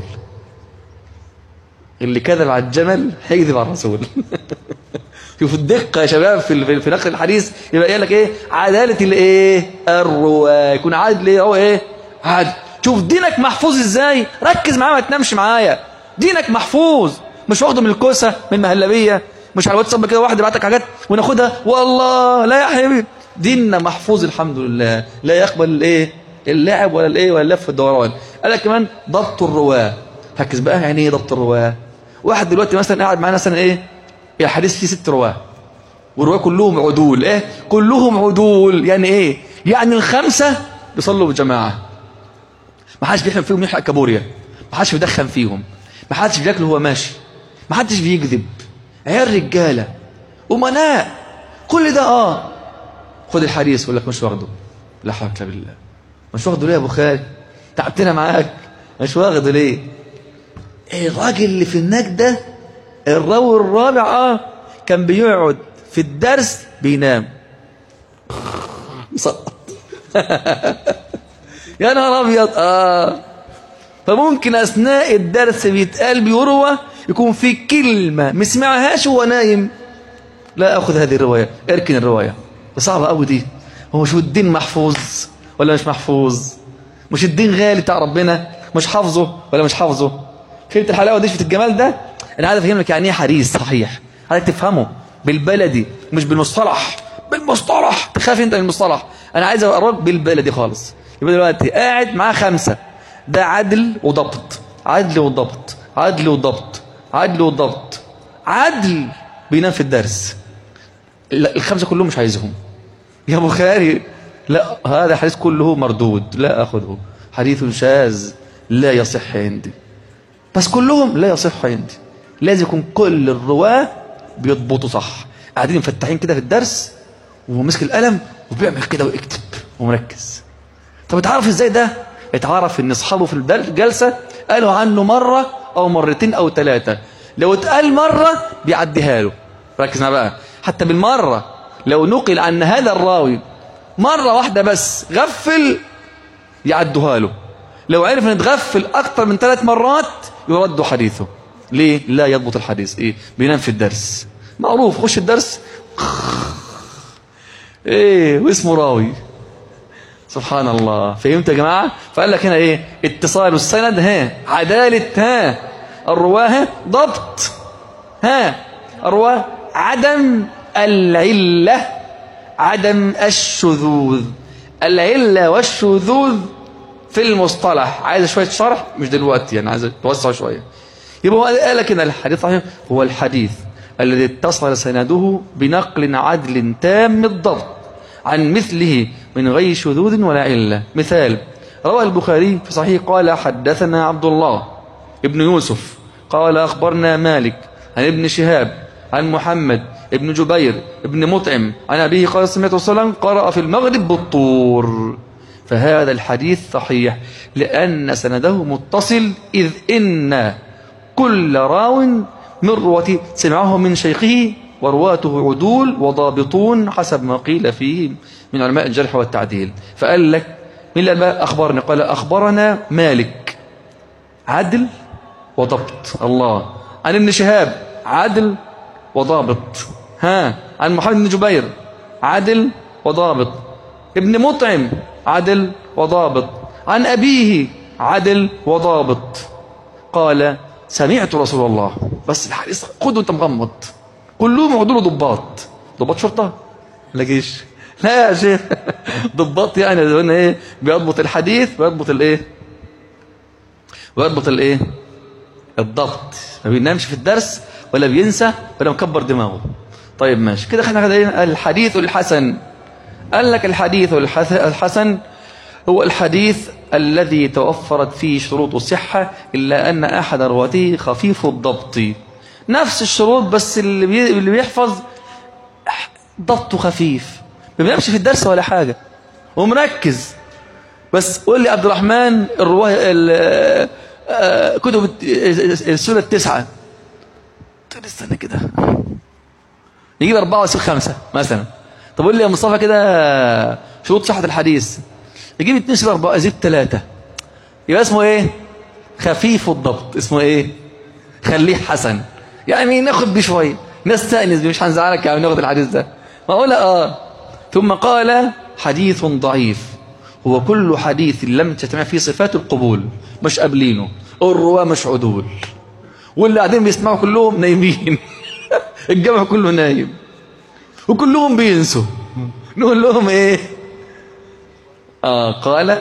اللي كذب على الجمل هيكذب على الرسول شوف الدقة يا شباب في في نقل الحديث يبقى قال لك ايه عدالة الايه الرواة يكون عادل ايه هو ايه عادل شوف دينك محفوظ ازاي ركز معايا ما تنامش معايا دينك محفوظ مش واخده من الكوسة من المهلبية مش على الواتساب كده واحد يبعت لك حاجات وناخدها والله لا يا حبيبي ديننا محفوظ الحمد لله لا يقبل الايه اللعب ولا الايه ولا اللف والدوران قال لك كمان ضبط الرواه ركز بقى يعني ايه ضبط الرواه واحد دلوقتي مثلا قاعد معانا مثلا ايه الحديث فيه ست رواه والرواه كلهم عدول ايه كلهم عدول يعني ايه يعني الخمسه بيصلوا بالجماعه ما حدش بيحلم فيهم يحرق كابوريا ما حدش بيدخن فيهم ما حدش بياكل وهو ماشي ما حدش بيكذب عيال رجاله امناء كل ده اه خد الحديث يقول لك مش واخده لا حول ولا بالله مش واخده ليه يا ابو خالد تعبتنا معاك مش واخده ليه الراجل اللي في هناك ده الراوي الرابع اه كان بيقعد في الدرس بينام سقط يا نهار ابيض اه فممكن اثناء الدرس بيتقال بيروى يكون في كلمه ما سمعهاش وهو نايم لا اخذ هذه الروايه اركن الروايه صعبه قوي دي هو شو الدين محفوظ ولا مش محفوظ مش الدين غالي بتاع ربنا مش حافظه ولا مش حافظه فهمت الحلاوه دي شفت الجمال ده انا عايز افهم لك يعني ايه حديث صحيح عايز تفهمه بالبلدي مش بالمصطلح بالمصطلح تخاف انت من المصطلح انا عايز اقرب بالبلدي خالص يبقى دلوقتي قاعد معاه خمسه ده عدل وضبط عدل وضبط عدل وضبط عدل وضبط عدل بينام في الدرس الخمسه كلهم مش عايزهم يا بخاري لا هذا حديث كله مردود لا اخذه حديث شاذ لا يصح عندي بس كلهم لا يصح عندي لازم يكون كل الرواه بيضبطوا صح قاعدين مفتحين كده في الدرس ومسك القلم وبيعمل كده ويكتب ومركز طب اتعرف ازاي ده اتعرف ان اصحابه في الجلسه قالوا عنه مره او مرتين او ثلاثه لو اتقال مره بيعديها له ركز معايا بقى حتى بالمره لو نقل عن هذا الراوي مره واحده بس غفل يعدوها له لو عرف ان اتغفل اكتر من ثلاث مرات يرد حديثه ليه لا يضبط الحديث ايه بينام في الدرس معروف خش الدرس ايه واسمه راوي سبحان الله فهمت يا جماعه فقال لك هنا ايه اتصال السند ها عداله ها الرواه ضبط ها الرواه عدم العله عدم الشذوذ العله والشذوذ في المصطلح عايز شويه شرح مش دلوقتي يعني عايز توسع شويه يبقى هو قال لك ان الحديث صحيح هو الحديث الذي اتصل سنده بنقل عدل تام الضبط عن مثله من غير شذوذ ولا علة مثال روى البخاري في صحيح قال حدثنا عبد الله ابن يوسف قال أخبرنا مالك عن ابن شهاب عن محمد ابن جبير ابن مطعم عن أبيه قال سمعت وسلم قرأ في المغرب بالطور فهذا الحديث صحيح لأن سنده متصل إذ إن كل راو من رواته سمعه من شيخه ورواته عدول وضابطون حسب ما قيل فيه من علماء الجرح والتعديل فقال لك من اللي أخبرنا قال أخبرنا مالك عدل وضبط الله عن ابن شهاب عدل وضابط ها عن محمد بن جبير عدل وضابط ابن مطعم عدل وضابط عن أبيه عدل وضابط قال سمعت رسول الله بس الحديث خده انت مغمض كلهم يقعدوا له ضباط ضباط شرطه لا جيش لا يا شيخ ضباط يعني قلنا ايه بيضبط الحديث بيضبط الايه ويضبط الايه الضبط ما بينامش في الدرس ولا بينسى ولا مكبر دماغه طيب ماشي كده خلينا ايه الحديث الحسن قال لك الحديث الحسن هو الحديث الذي توفرت فيه شروط الصحة إلا أن أحد رواته خفيف الضبط نفس الشروط بس اللي, بي... اللي بيحفظ ضبطه خفيف ما بينامش في الدرس ولا حاجة ومركز بس قول لي عبد الرحمن الرواه آه، كتب السنة التسعة تقول استنى كده يجيب أربعة ويصير خمسة مثلا طب قول لي يا مصطفى كده شروط صحة الحديث يجيب اثنين يصير أربعة يجيب ثلاثة يبقى اسمه إيه خفيف الضبط اسمه إيه خليه حسن يعني ناخد بيه شوية نستأنس بيه مش هنزعلك يعني ناخد الحديث ده ما أقول آه ثم قال حديث ضعيف هو كل حديث لم تجتمع فيه صفات القبول مش قابلينه الرواة مش عدول واللي قاعدين بيسمعوا كلهم نايمين الجمع كله نايم وكلهم بينسوا نقول لهم ايه آه قال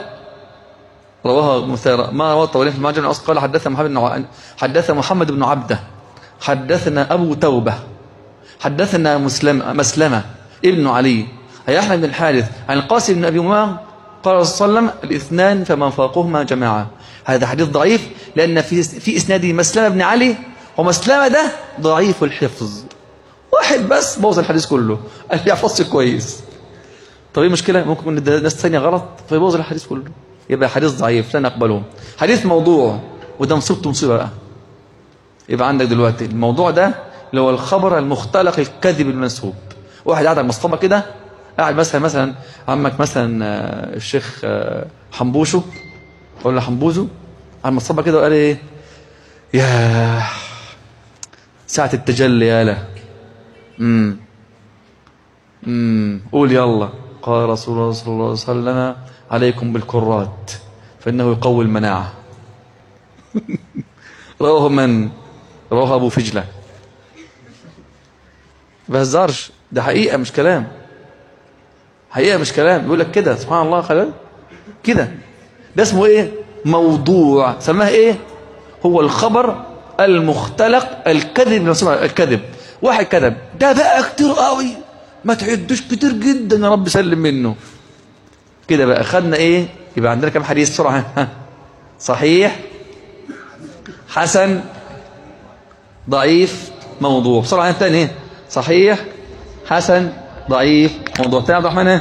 رواه مثار ما رواه الطولين في المعجم الأصل قال حدثنا محمد بن حدثنا محمد بن عبده حدثنا أبو توبة حدثنا مسلم مسلمة ابن علي هي أحمد بن الحارث عن القاسم بن أبي أمام قال صلى الله عليه وسلم الاثنان فمن فاقهما جماعة هذا حديث ضعيف لأن في في إسناده مسلمة بن علي ومسلمة ده ضعيف الحفظ واحد بس بوظ الحديث كله قال لي يحفظش كويس طب ايه المشكلة ممكن يكون ناس ثانيه غلط فيبوظ الحديث كله يبقى حديث ضعيف لا نقبله حديث موضوع وده مصيبته مصيبة بقى يبقى عندك دلوقتي الموضوع ده اللي هو الخبر المختلق الكذب المنسوب واحد قاعد على المصطبة كده قاعد مثلا مثلا عمك مثلا آه، الشيخ آه، حنبوشو ولا حنبوزو على المصطبة كده وقال ايه يا ساعة التجلي يا له امم امم قول يلا قال رسول الله صلى الله عليه وسلم عليكم بالكرات فإنه يقوي المناعة رواه من رواه أبو فجلة بهزارش ده حقيقة مش كلام حقيقة مش كلام بيقول لك كده سبحان الله خلال كده ده اسمه ايه موضوع سماه ايه هو الخبر المختلق الكذب الكذب واحد كذب ده بقى كتير قوي ما تعدوش كتير جدا يا رب سلم منه كده بقى خدنا ايه يبقى عندنا كم حديث بسرعه ها صحيح حسن ضعيف موضوع بسرعه الثاني صحيح حسن ضعيف موضوع تاني عبد الرحمن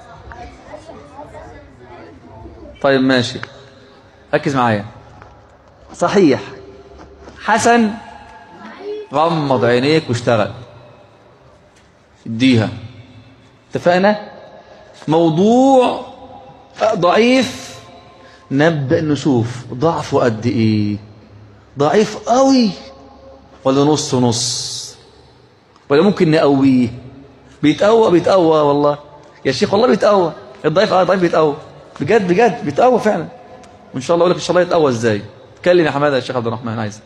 طيب ماشي ركز معايا صحيح حسن غمض عينيك واشتغل اديها اتفقنا موضوع ضعيف نبدأ نشوف ضعفه قد ايه ضعيف قوي ولا نص نص ولا ممكن نقويه بيتقوى بيتقوى والله يا شيخ والله بيتقوى الضعيف اه ضعيف بيتقوى بجد بجد بيتقوى فعلا وان شاء الله اقول لك ان شاء الله يتقوى ازاي اتكلم يا حماده يا شيخ عبد الرحمن عايزك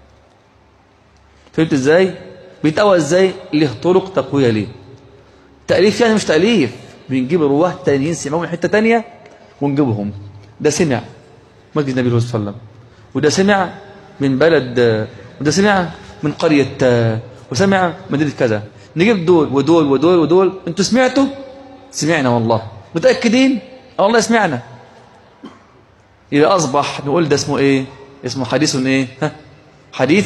فهمت ازاي بيتقوى ازاي له طرق تقويه ليه تاليف يعني مش تاليف بنجيب رواه تانيين سمعوا من حته ثانيه ونجيبهم ده سمع مسجد النبي صلى الله عليه وسلم وده سمع من بلد وده سمع من قريه وسمع مدينه كذا نجيب دول ودول ودول ودول انتوا سمعتوا سمعنا والله متاكدين والله سمعنا إذا أصبح نقول ده اسمه إيه اسمه حديث إيه ها؟ حديث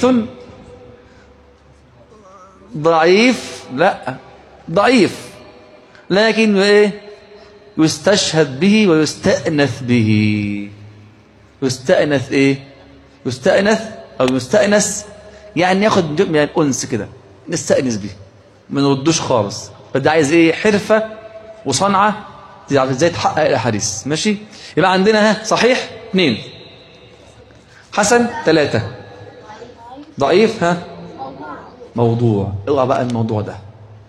ضعيف لا ضعيف لكن إيه يستشهد به ويستأنث به يستأنث إيه يستأنث أو يستأنس يعني ياخد من الأنس كده نستأنس به ما نردوش خالص فده عايز إيه حرفة وصنعة ازاي تحقق الاحاديث ماشي يبقى عندنا ها صحيح اثنين حسن ثلاثة ضعيف ها موضوع اوعى بقى الموضوع ده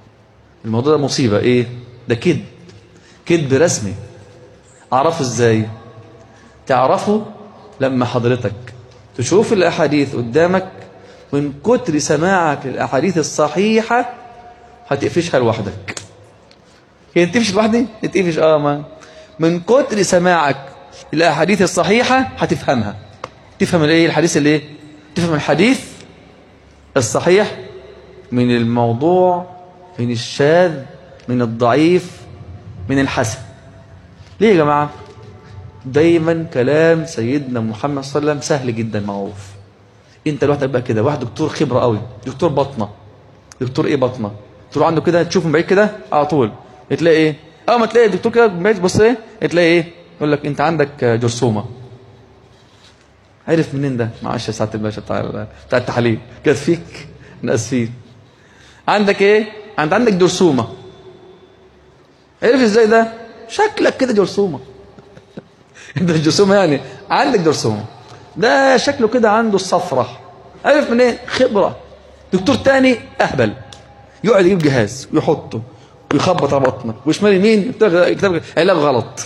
الموضوع ده مصيبة ايه ده كذب كذب رسمي اعرفه ازاي تعرفه لما حضرتك تشوف الاحاديث قدامك من كتر سماعك للاحاديث الصحيحة هتقفشها لوحدك هي تقفش لوحدي تقفش اه ما من كتر سماعك الاحاديث الصحيحة هتفهمها تفهم الايه الحديث الايه تفهم الحديث الصحيح من الموضوع من الشاذ من الضعيف من الحسن ليه يا جماعة دايما كلام سيدنا محمد صلى الله عليه وسلم سهل جدا معروف انت لوحدك بقى كده واحد دكتور خبرة قوي دكتور بطنة دكتور ايه بطنة تروح عنده كده تشوفه من بعيد كده على طول تلاقي ايه اول ما تلاقي الدكتور كده من بعيد بص ايه تلاقي ايه يقول لك انت عندك جرثومه عرف منين ده معلش يا سعاده الباشا بتاع بتاع التحاليل جت فيك انا اسفين عندك ايه انت عندك جرثومه عرف ازاي ده شكلك كده جرثومه انت مش جرثومه يعني عندك جرثومه ده شكله كده عنده الصفرة عرف منين خبره دكتور تاني اهبل يقعد يجيب جهاز ويحطه ويخبط على بطنك وشمال يمين يكتب علاج غلط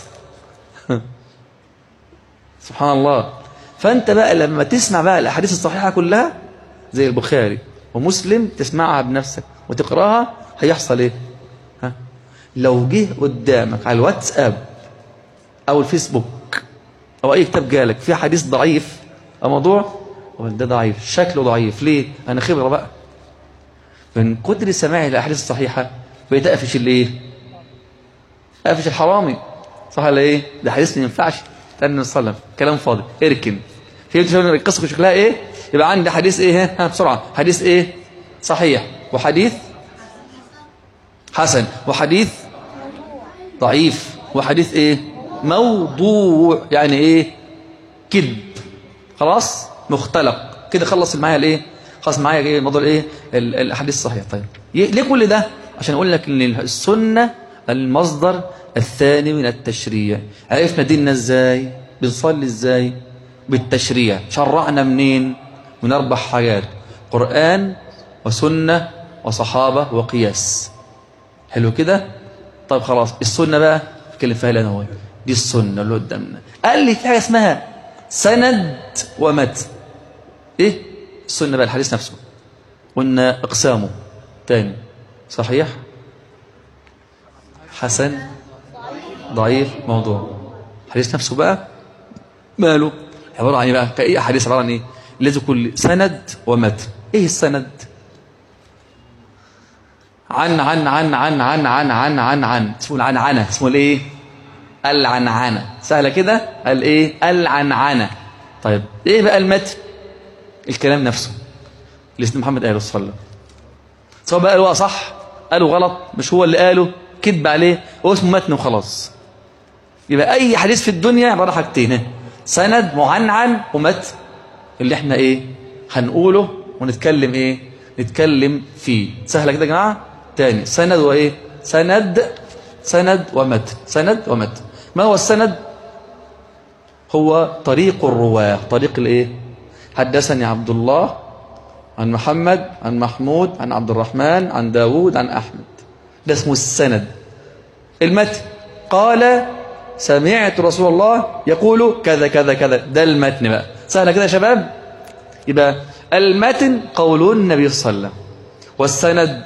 سبحان الله فانت بقى لما تسمع بقى الاحاديث الصحيحه كلها زي البخاري ومسلم تسمعها بنفسك وتقراها هيحصل ايه ها لو جه قدامك على الواتساب او الفيسبوك او اي كتاب جالك فيه حديث ضعيف او موضوع ده ضعيف شكله ضعيف ليه انا خبره بقى من كتر سماعي الاحاديث الصحيحه بقيت اقفش الايه اقفش الحرامي صح ولا ايه ده حديث ما ينفعش تاني صلى الله عليه وسلم كلام فاضي اركن فهمت شو القصه شكلها ايه يبقى عندي حديث ايه ها بسرعه حديث ايه صحيح وحديث حسن وحديث ضعيف وحديث ايه موضوع يعني ايه كذب خلاص مختلق كده خلص معايا الايه خلاص معايا ايه موضوع ايه الاحاديث الصحيحه طيب ليه كل ده عشان اقول لك ان السنه المصدر الثاني من التشريع عرفنا ديننا ازاي بنصلي ازاي بالتشريع شرعنا منين من اربع حاجات قرآن وسنة وصحابة وقياس حلو كده طيب خلاص السنة بقى اتكلم فيها انا هو دي السنة اللي قدامنا قال لي في حاجة اسمها سند ومتن ايه السنة بقى الحديث نفسه قلنا اقسامه تاني صحيح حسن ضعيف موضوع الحديث نفسه بقى ماله عبارة عن ايه بقى كأي حديث عبارة عن ايه لازم كل سند ومتن ايه السند عن عن عن عن عن عن عن عن عن اسمه العنعنة اسمه الايه العنعنة سهلة كده الايه العنعنة طيب ايه بقى المتن الكلام نفسه اللي اسم محمد قاله صلى الله عليه وسلم سواء بقى قالوا صح قالوا غلط مش هو اللي قاله كذب عليه هو اسمه متن وخلاص يبقى اي حديث في الدنيا عباره حاجتين سند معنعن ومتن اللي احنا ايه هنقوله ونتكلم ايه نتكلم فيه سهله كده يا جماعه تاني سند وايه سند سند ومتن سند ومتن ما هو السند هو طريق الرواه طريق الايه حدثني عبد الله عن محمد عن محمود عن عبد الرحمن عن داوود عن احمد ده اسمه السند المتن قال سمعت رسول الله يقول كذا كذا كذا ده المتن بقى سهلة كده يا شباب يبقى المتن قول النبي صلى الله عليه وسلم والسند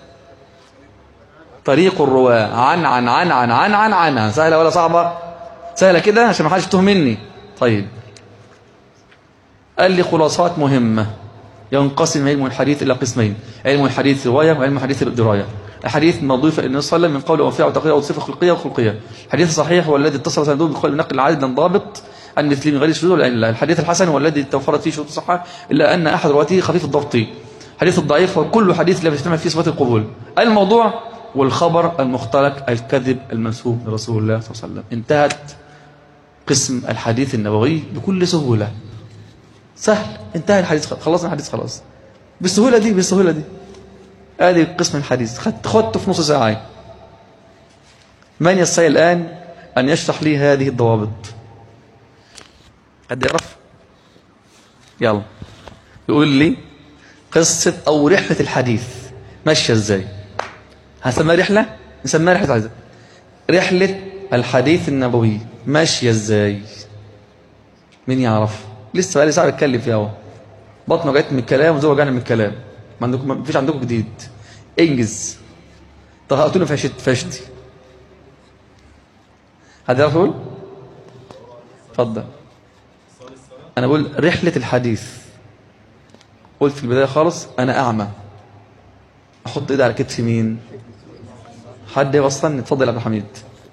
طريق الرواة عن عن عن عن عن عن عن سهلة ولا صعبة سهلة كده عشان ما حدش يتوه مني طيب قال لي خلاصات مهمة ينقسم علم الحديث إلى قسمين علم الحديث رواية وعلم الحديث دراية الحديث مضيف إلى النبي صلى الله عليه وسلم من قول وفعل وتقرير أو صفة خلقية وخلقية الحديث الصحيح هو الذي اتصل سنده بقول نقل عدد ضابط عن مثله من غير شذوذ ولا إلا الحديث الحسن هو الذي توفرت فيه شروط الصحة إلا أن أحد رواته خفيف الضبط الحديث الضعيف هو كل حديث لم يجتمع فيه صفات القبول الموضوع والخبر المختلق الكذب المنسوب لرسول الله صلى الله عليه وسلم انتهت قسم الحديث النبوي بكل سهولة سهل انتهى الحديث خلصنا الحديث خلاص بالسهولة دي بالسهولة دي ادي قسم الحديث خدت خدته في نص ساعة من يستطيع الآن أن يشرح لي هذه الضوابط قد يعرف يلا يقول لي قصة أو رحلة الحديث ماشية ازاي هنسميها رحلة نسميها رحلة عايزة رحلة الحديث النبوي ماشية ازاي مين يعرف لسه بقى لي ساعة بتكلم فيها اهو بطنه جت من الكلام وزوجه جاني من الكلام ما عندكم ما فيش عندكم جديد انجز طهقتوني فشت فشتي حد يعرف يقول اتفضل انا بقول رحلة الحديث قلت في البداية خالص انا اعمى احط ايدي على كتف مين حد يوصلني اتفضل يا عبد الحميد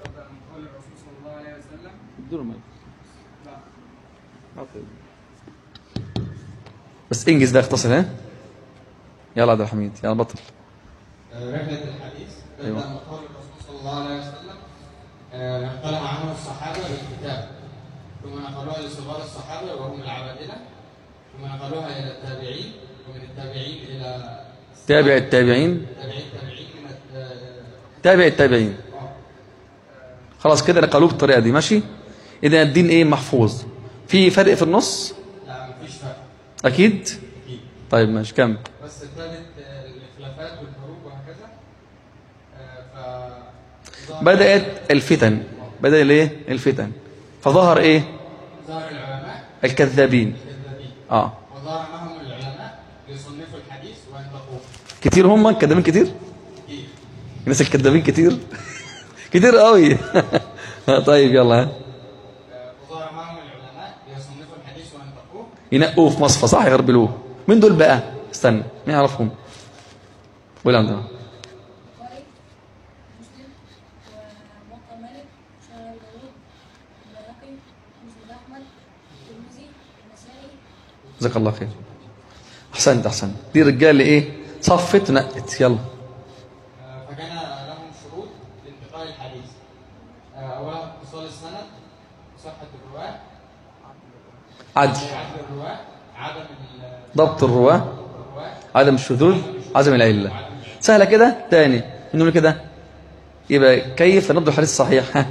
بس انجز بقى اختصر ها يلا عبد الحميد يلا بطل رحلة الحديث أيوة. تبدأ من قول الرسول صلى الله عليه وسلم آه، نقلها عنه الصحابة بالكتاب ثم نقلوها لصغار الصحابة وهم العبادلة ثم نقلوها إلى التابعين ومن التابعين إلى تابع التابعين تابعين التابعين من الت- آه، تابع التابعين خلاص كده نقلوه بالطريقة دي ماشي اذا الدين ايه محفوظ في فرق في النص لا مفيش فرق اكيد أكيد طيب ماشي كم بس ابتدت آه، الخلافات والحروب وهكذا آه، ف ظهر- بدأت الفتن بدأ الايه الفتن فظهر ايه ظهر العلماء الكذابين الكذابين اه وظهر معهم العلماء ليصنفوا الحديث وينطقوه كتير هم كذابين كتير كتير الناس الكذابين كتير كتير قوي طيب يلا ها وظهر معهم العلماء ليصنفوا الحديث وينطقوه ينقوه في مصفى صح يغربلوه مين دول بقى استنى مين يعرفهم قول عندنا البخاري مسلم وموقع مالك شهر أبي داوود البيهقي مسلم أحمد الترمذي النسائي جزاك الله خير احسنت احسنت دي رجال ايه صفت ونقت يلا آه، فكان لهم شروط لانتقاء الحديث آه، اولا اتصال السند صحه الرواه عدل عدل الرواه عدم ال- ضبط الرواه الرواه عدم الشذوذ عدم العله سهله كده تاني نقول كده يبقى كيف نضبط الحديث الصحيح ها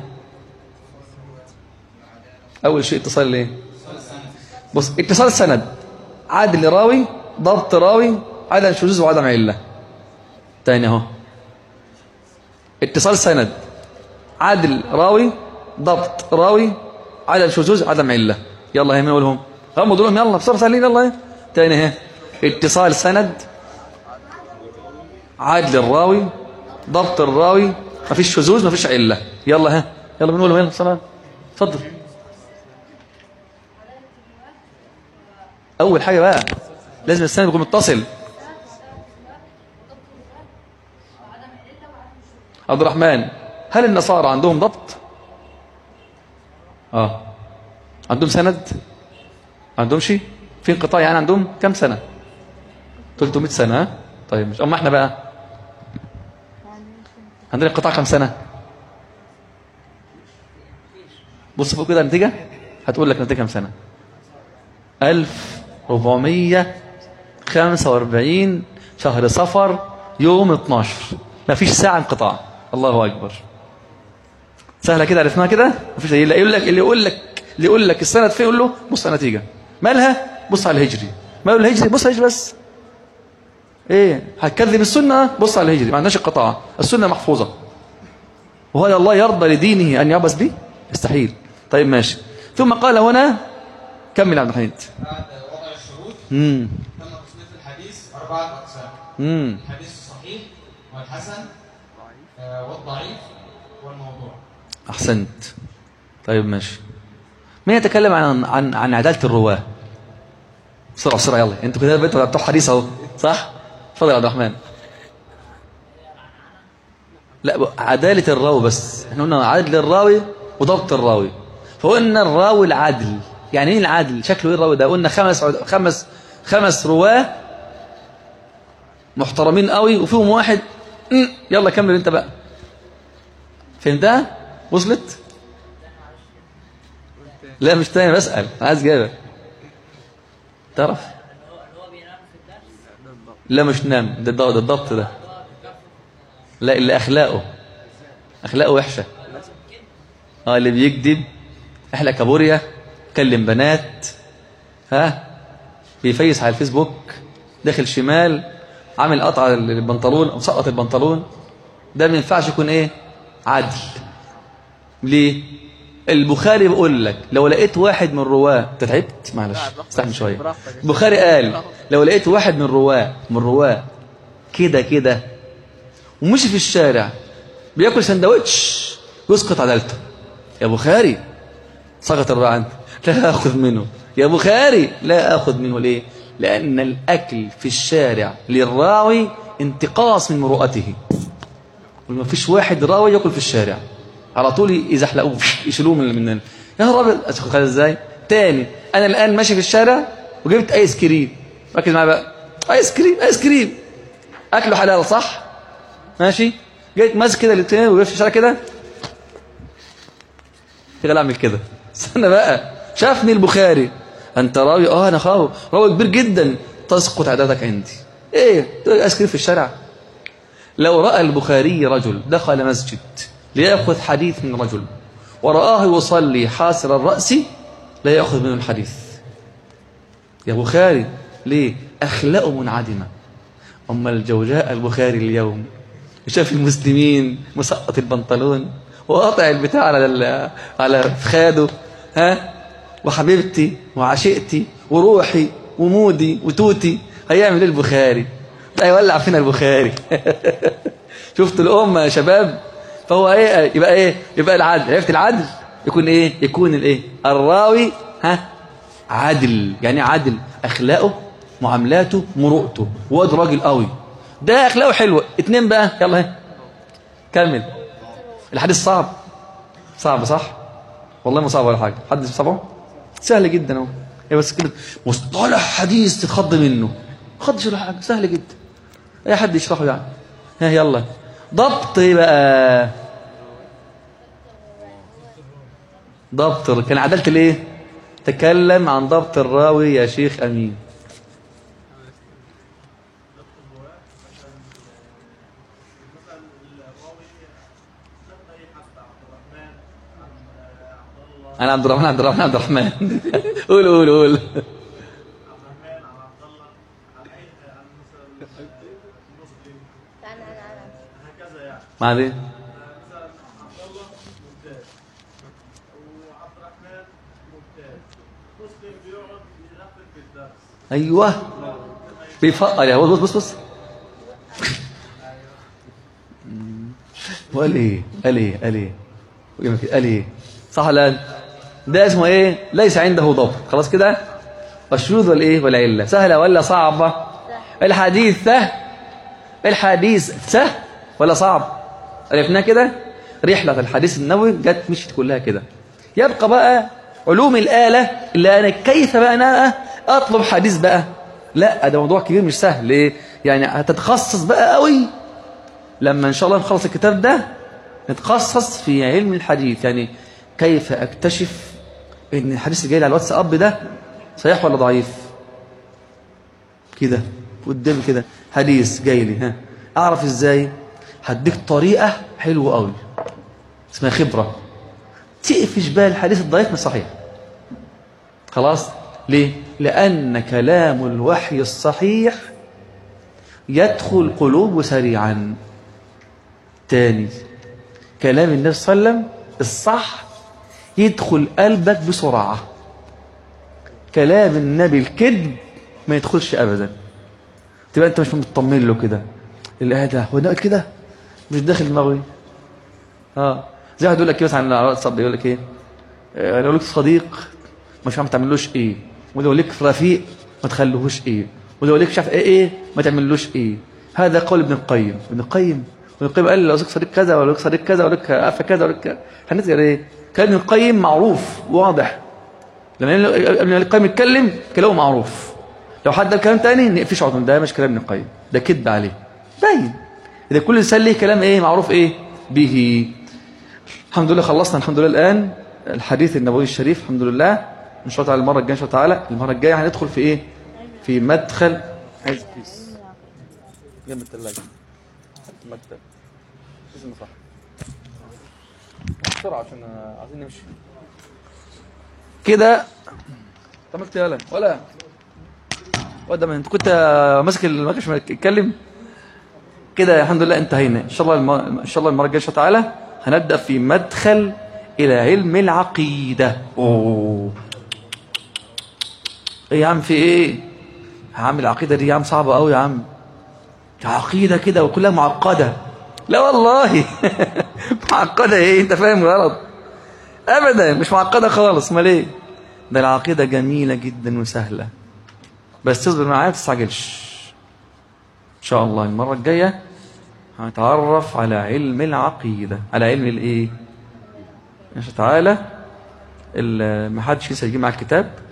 اول شيء اتصال الايه بص اتصال السند عادل راوي ضبط راوي عدم شذوذ وعدم عله تاني اهو اتصال سند عادل راوي ضبط راوي عدم شذوذ عدم عله يلا هي مين اقولهم غمضوا لهم يلا بسرعه سهلين يلا اهي. تاني اهي اتصال سند عادل الراوي ضبط الراوي مفيش شذوذ مفيش عله يلا ها يلا بنقولهم يلا بسرعه اتفضل اول حاجه بقى لازم السند يكون متصل عبد الرحمن هل النصارى عندهم ضبط اه عندهم سند عندهم شيء في انقطاع يعني عندهم كم سنه 300 سنه ها؟ طيب مش اما احنا بقى عندنا انقطاع كم سنه بص فوق كده النتيجه هتقول لك نتيجه كم سنه 1445 شهر صفر يوم 12 ما فيش ساعة انقطاع الله أكبر سهلة كده عرفناها كده ما فيش اللي يقول لك اللي يقول لك اللي يقول لك السنة فين يقول له بص على النتيجة مالها بص على الهجري ما يقول الهجري بص على الهجري بس ايه هتكذب السنة بص على الهجري ما عندناش انقطاع السنة محفوظة وهل الله يرضى لدينه أن يعبس به يستحيل طيب ماشي ثم قال هنا كمل عبد الحميد بعد وضع الشروط امم تم تصنيف الحديث اربعه اقسام امم الحديث الصحيح والحسن آه، والضعيف والموضوع احسنت طيب ماشي مين يتكلم عن عن عن عداله الرواه بسرعه بسرعه يلا انتوا كده بقيتوا بتوع حديث اهو صح اتفضل يا عبد الرحمن لا ب- عداله الراوي بس احنا قلنا عدل الراوي وضبط الراوي فقلنا الراوي العدل يعني ايه العدل شكله ايه الراوي ده قلنا خمس عد- خمس خمس رواه محترمين قوي وفيهم واحد "أم، يلا كمل انت بقى فهمتها وصلت لا مش تاني بسأل عايز جابة تعرف لا مش نام ده الض- ده الضبط ده لا اللي أخلاقه أخلاقه وحشة اه اللي بيكذب احلى كابوريا كلم بنات ها بيفيس على الفيسبوك داخل شمال عامل قطع البنطلون او سقط البنطلون ده ما ينفعش يكون ايه عدل ليه البخاري بيقول لك لو لقيت واحد من رواه انت تعبت معلش استحمل شويه البخاري قال لو لقيت واحد من رواه من رواه كده كده ومشي في الشارع بياكل سندوتش يسقط عدالته يا بخاري سقط الراء عنه لا اخذ منه يا بخاري لا اخذ منه ليه لان الاكل في الشارع للراوي انتقاص من مروءته ما فيش واحد راوي ياكل في الشارع على طول يزحلقوه يشيلوه من من يا نهار ابيض اشوف ازاي تاني انا الان ماشي في الشارع وجبت ايس كريم ركز معايا بقى ايس كريم ايس كريم اكله حلال صح ماشي جيت ماسك كده الاثنين وجبت في الشارع كده تغلى اعمل كده استنى بقى شافني البخاري انت راوي اه انا خاوي راوي كبير جدا تسقط عدادك عندي ايه ايس كريم في الشارع لو راى البخاري رجل دخل مسجد ليأخذ حديث من رجل ورآه يصلي حاسر الرأس لا يأخذ منه الحديث يا بخاري ليه أخلاقه منعدمة أما الجوجاء البخاري اليوم شاف المسلمين مسقط البنطلون وقاطع البتاع على ال- على فخاده ها وحبيبتي وعشيقتي وروحي ومودي وتوتي هيعمل ايه البخاري لا يولع فينا البخاري شفت الأمة يا شباب فهو ايه يبقى ايه يبقى العدل عرفت العدل يكون ايه يكون الايه الراوي ها عادل يعني عادل اخلاقه معاملاته مروءته واد راجل قوي ده اخلاقه حلوه اتنين بقى يلا اهي كمل الحديث صعب صعب صح والله ما صعب ولا حاجه حد صعبه سهل جدا اهو هي بس كده مصطلح حديث تتخض منه ما تخضش ولا حاجه سهل جدا اي حد يشرحه يعني ها يلا ضبط ايه بقى ضبط كان عدالة الايه تكلم عن ضبط الراوي يا شيخ امين انا عبد الرحمن عبد الرحمن عبد الرحمن قول قول قول انا انا انا بعدين ايوه بيفقر يا بص بص بص وقال ايه قال ايه قال ايه وجنب كده، قال ايه صح ولا لا؟ ده اسمه ايه ليس عنده ضبط خلاص كده والشذوذ والايه والعله سهله ولا صعبه الحديث سهل الحديث سهل ولا صعب عرفناه كده رحله الحديث النبوي جت مشيت كلها كده يبقى بقى علوم الآلة اللي أنا كيف بقى أنا أطلب حديث بقى لا ده موضوع كبير مش سهل ليه يعني هتتخصص بقى قوي لما إن شاء الله نخلص الكتاب ده نتخصص في علم الحديث يعني كيف أكتشف إن الحديث اللي جاي لي على الواتساب ده صحيح ولا ضعيف كده قدامي كده حديث جاي لي ها أعرف إزاي هديك طريقة حلوة قوي اسمها خبرة تقفش بقى الحديث الضعيف من الصحيح خلاص ليه لأن كلام الوحي الصحيح يدخل القلوب سريعا تاني كلام النبي صلى الله عليه وسلم الصح يدخل قلبك بسرعة كلام النبي الكذب ما يدخلش أبدا تبقى أنت مش مطمن له كده اللي قاعد ده هو ده كده مش داخل دماغي اه زي واحد يقول لك إيه مثلا على الواتساب يقول لك ايه آه، لو لك صديق مش عم تعملوش ايه ولو لك رفيق ما تخلوهوش ايه ولو لك مش عارف ايه ايه ما تعملوش ايه هذا قول ابن القيم ابن القيم ابن القيم قال لو لك صديق كذا ولو لك صديق كذا ولك قفا كذا ولك هنذكر ايه كان ابن القيم معروف واضح لما ابن القيم يتكلم كلامه معروف لو حد قال كلام تاني نقفش عضو ده مش كلام ابن القيم ده كذب عليه باين اذا كل انسان ليه كلام ايه معروف ايه به الحمد لله خلصنا الحمد لله الآن الحديث النبوي الشريف الحمد لله إن شاء الله تعالى المرة الجاية إن شاء الله تعالى المرة الجاية هندخل في إيه في مدخل عايز كيس جنب الثلاجة مكتب اسمه صح بسرعة عشان عايزين نمشي كده عملت يا ولا ولا وده ما انت كنت ماسك المكش اتكلم كده الحمد لله انتهينا ان شاء الله الم... ان شاء الله المره الجايه إن شاء الله تعالى هنبدا في مدخل الى علم العقيده اوه ايه يا عم في ايه يا عم العقيده دي يا عم صعبه قوي يا عم دي عقيده كده وكلها معقده لا والله معقده ايه انت فاهم غلط ابدا مش معقده خالص امال ايه ده العقيده جميله جدا وسهله بس تصبر معايا ما تستعجلش ان شاء الله المره الجايه هنتعرف على علم العقيده على علم الايه ان شاء الله تعالى ال- ما حدش لسه يجي مع الكتاب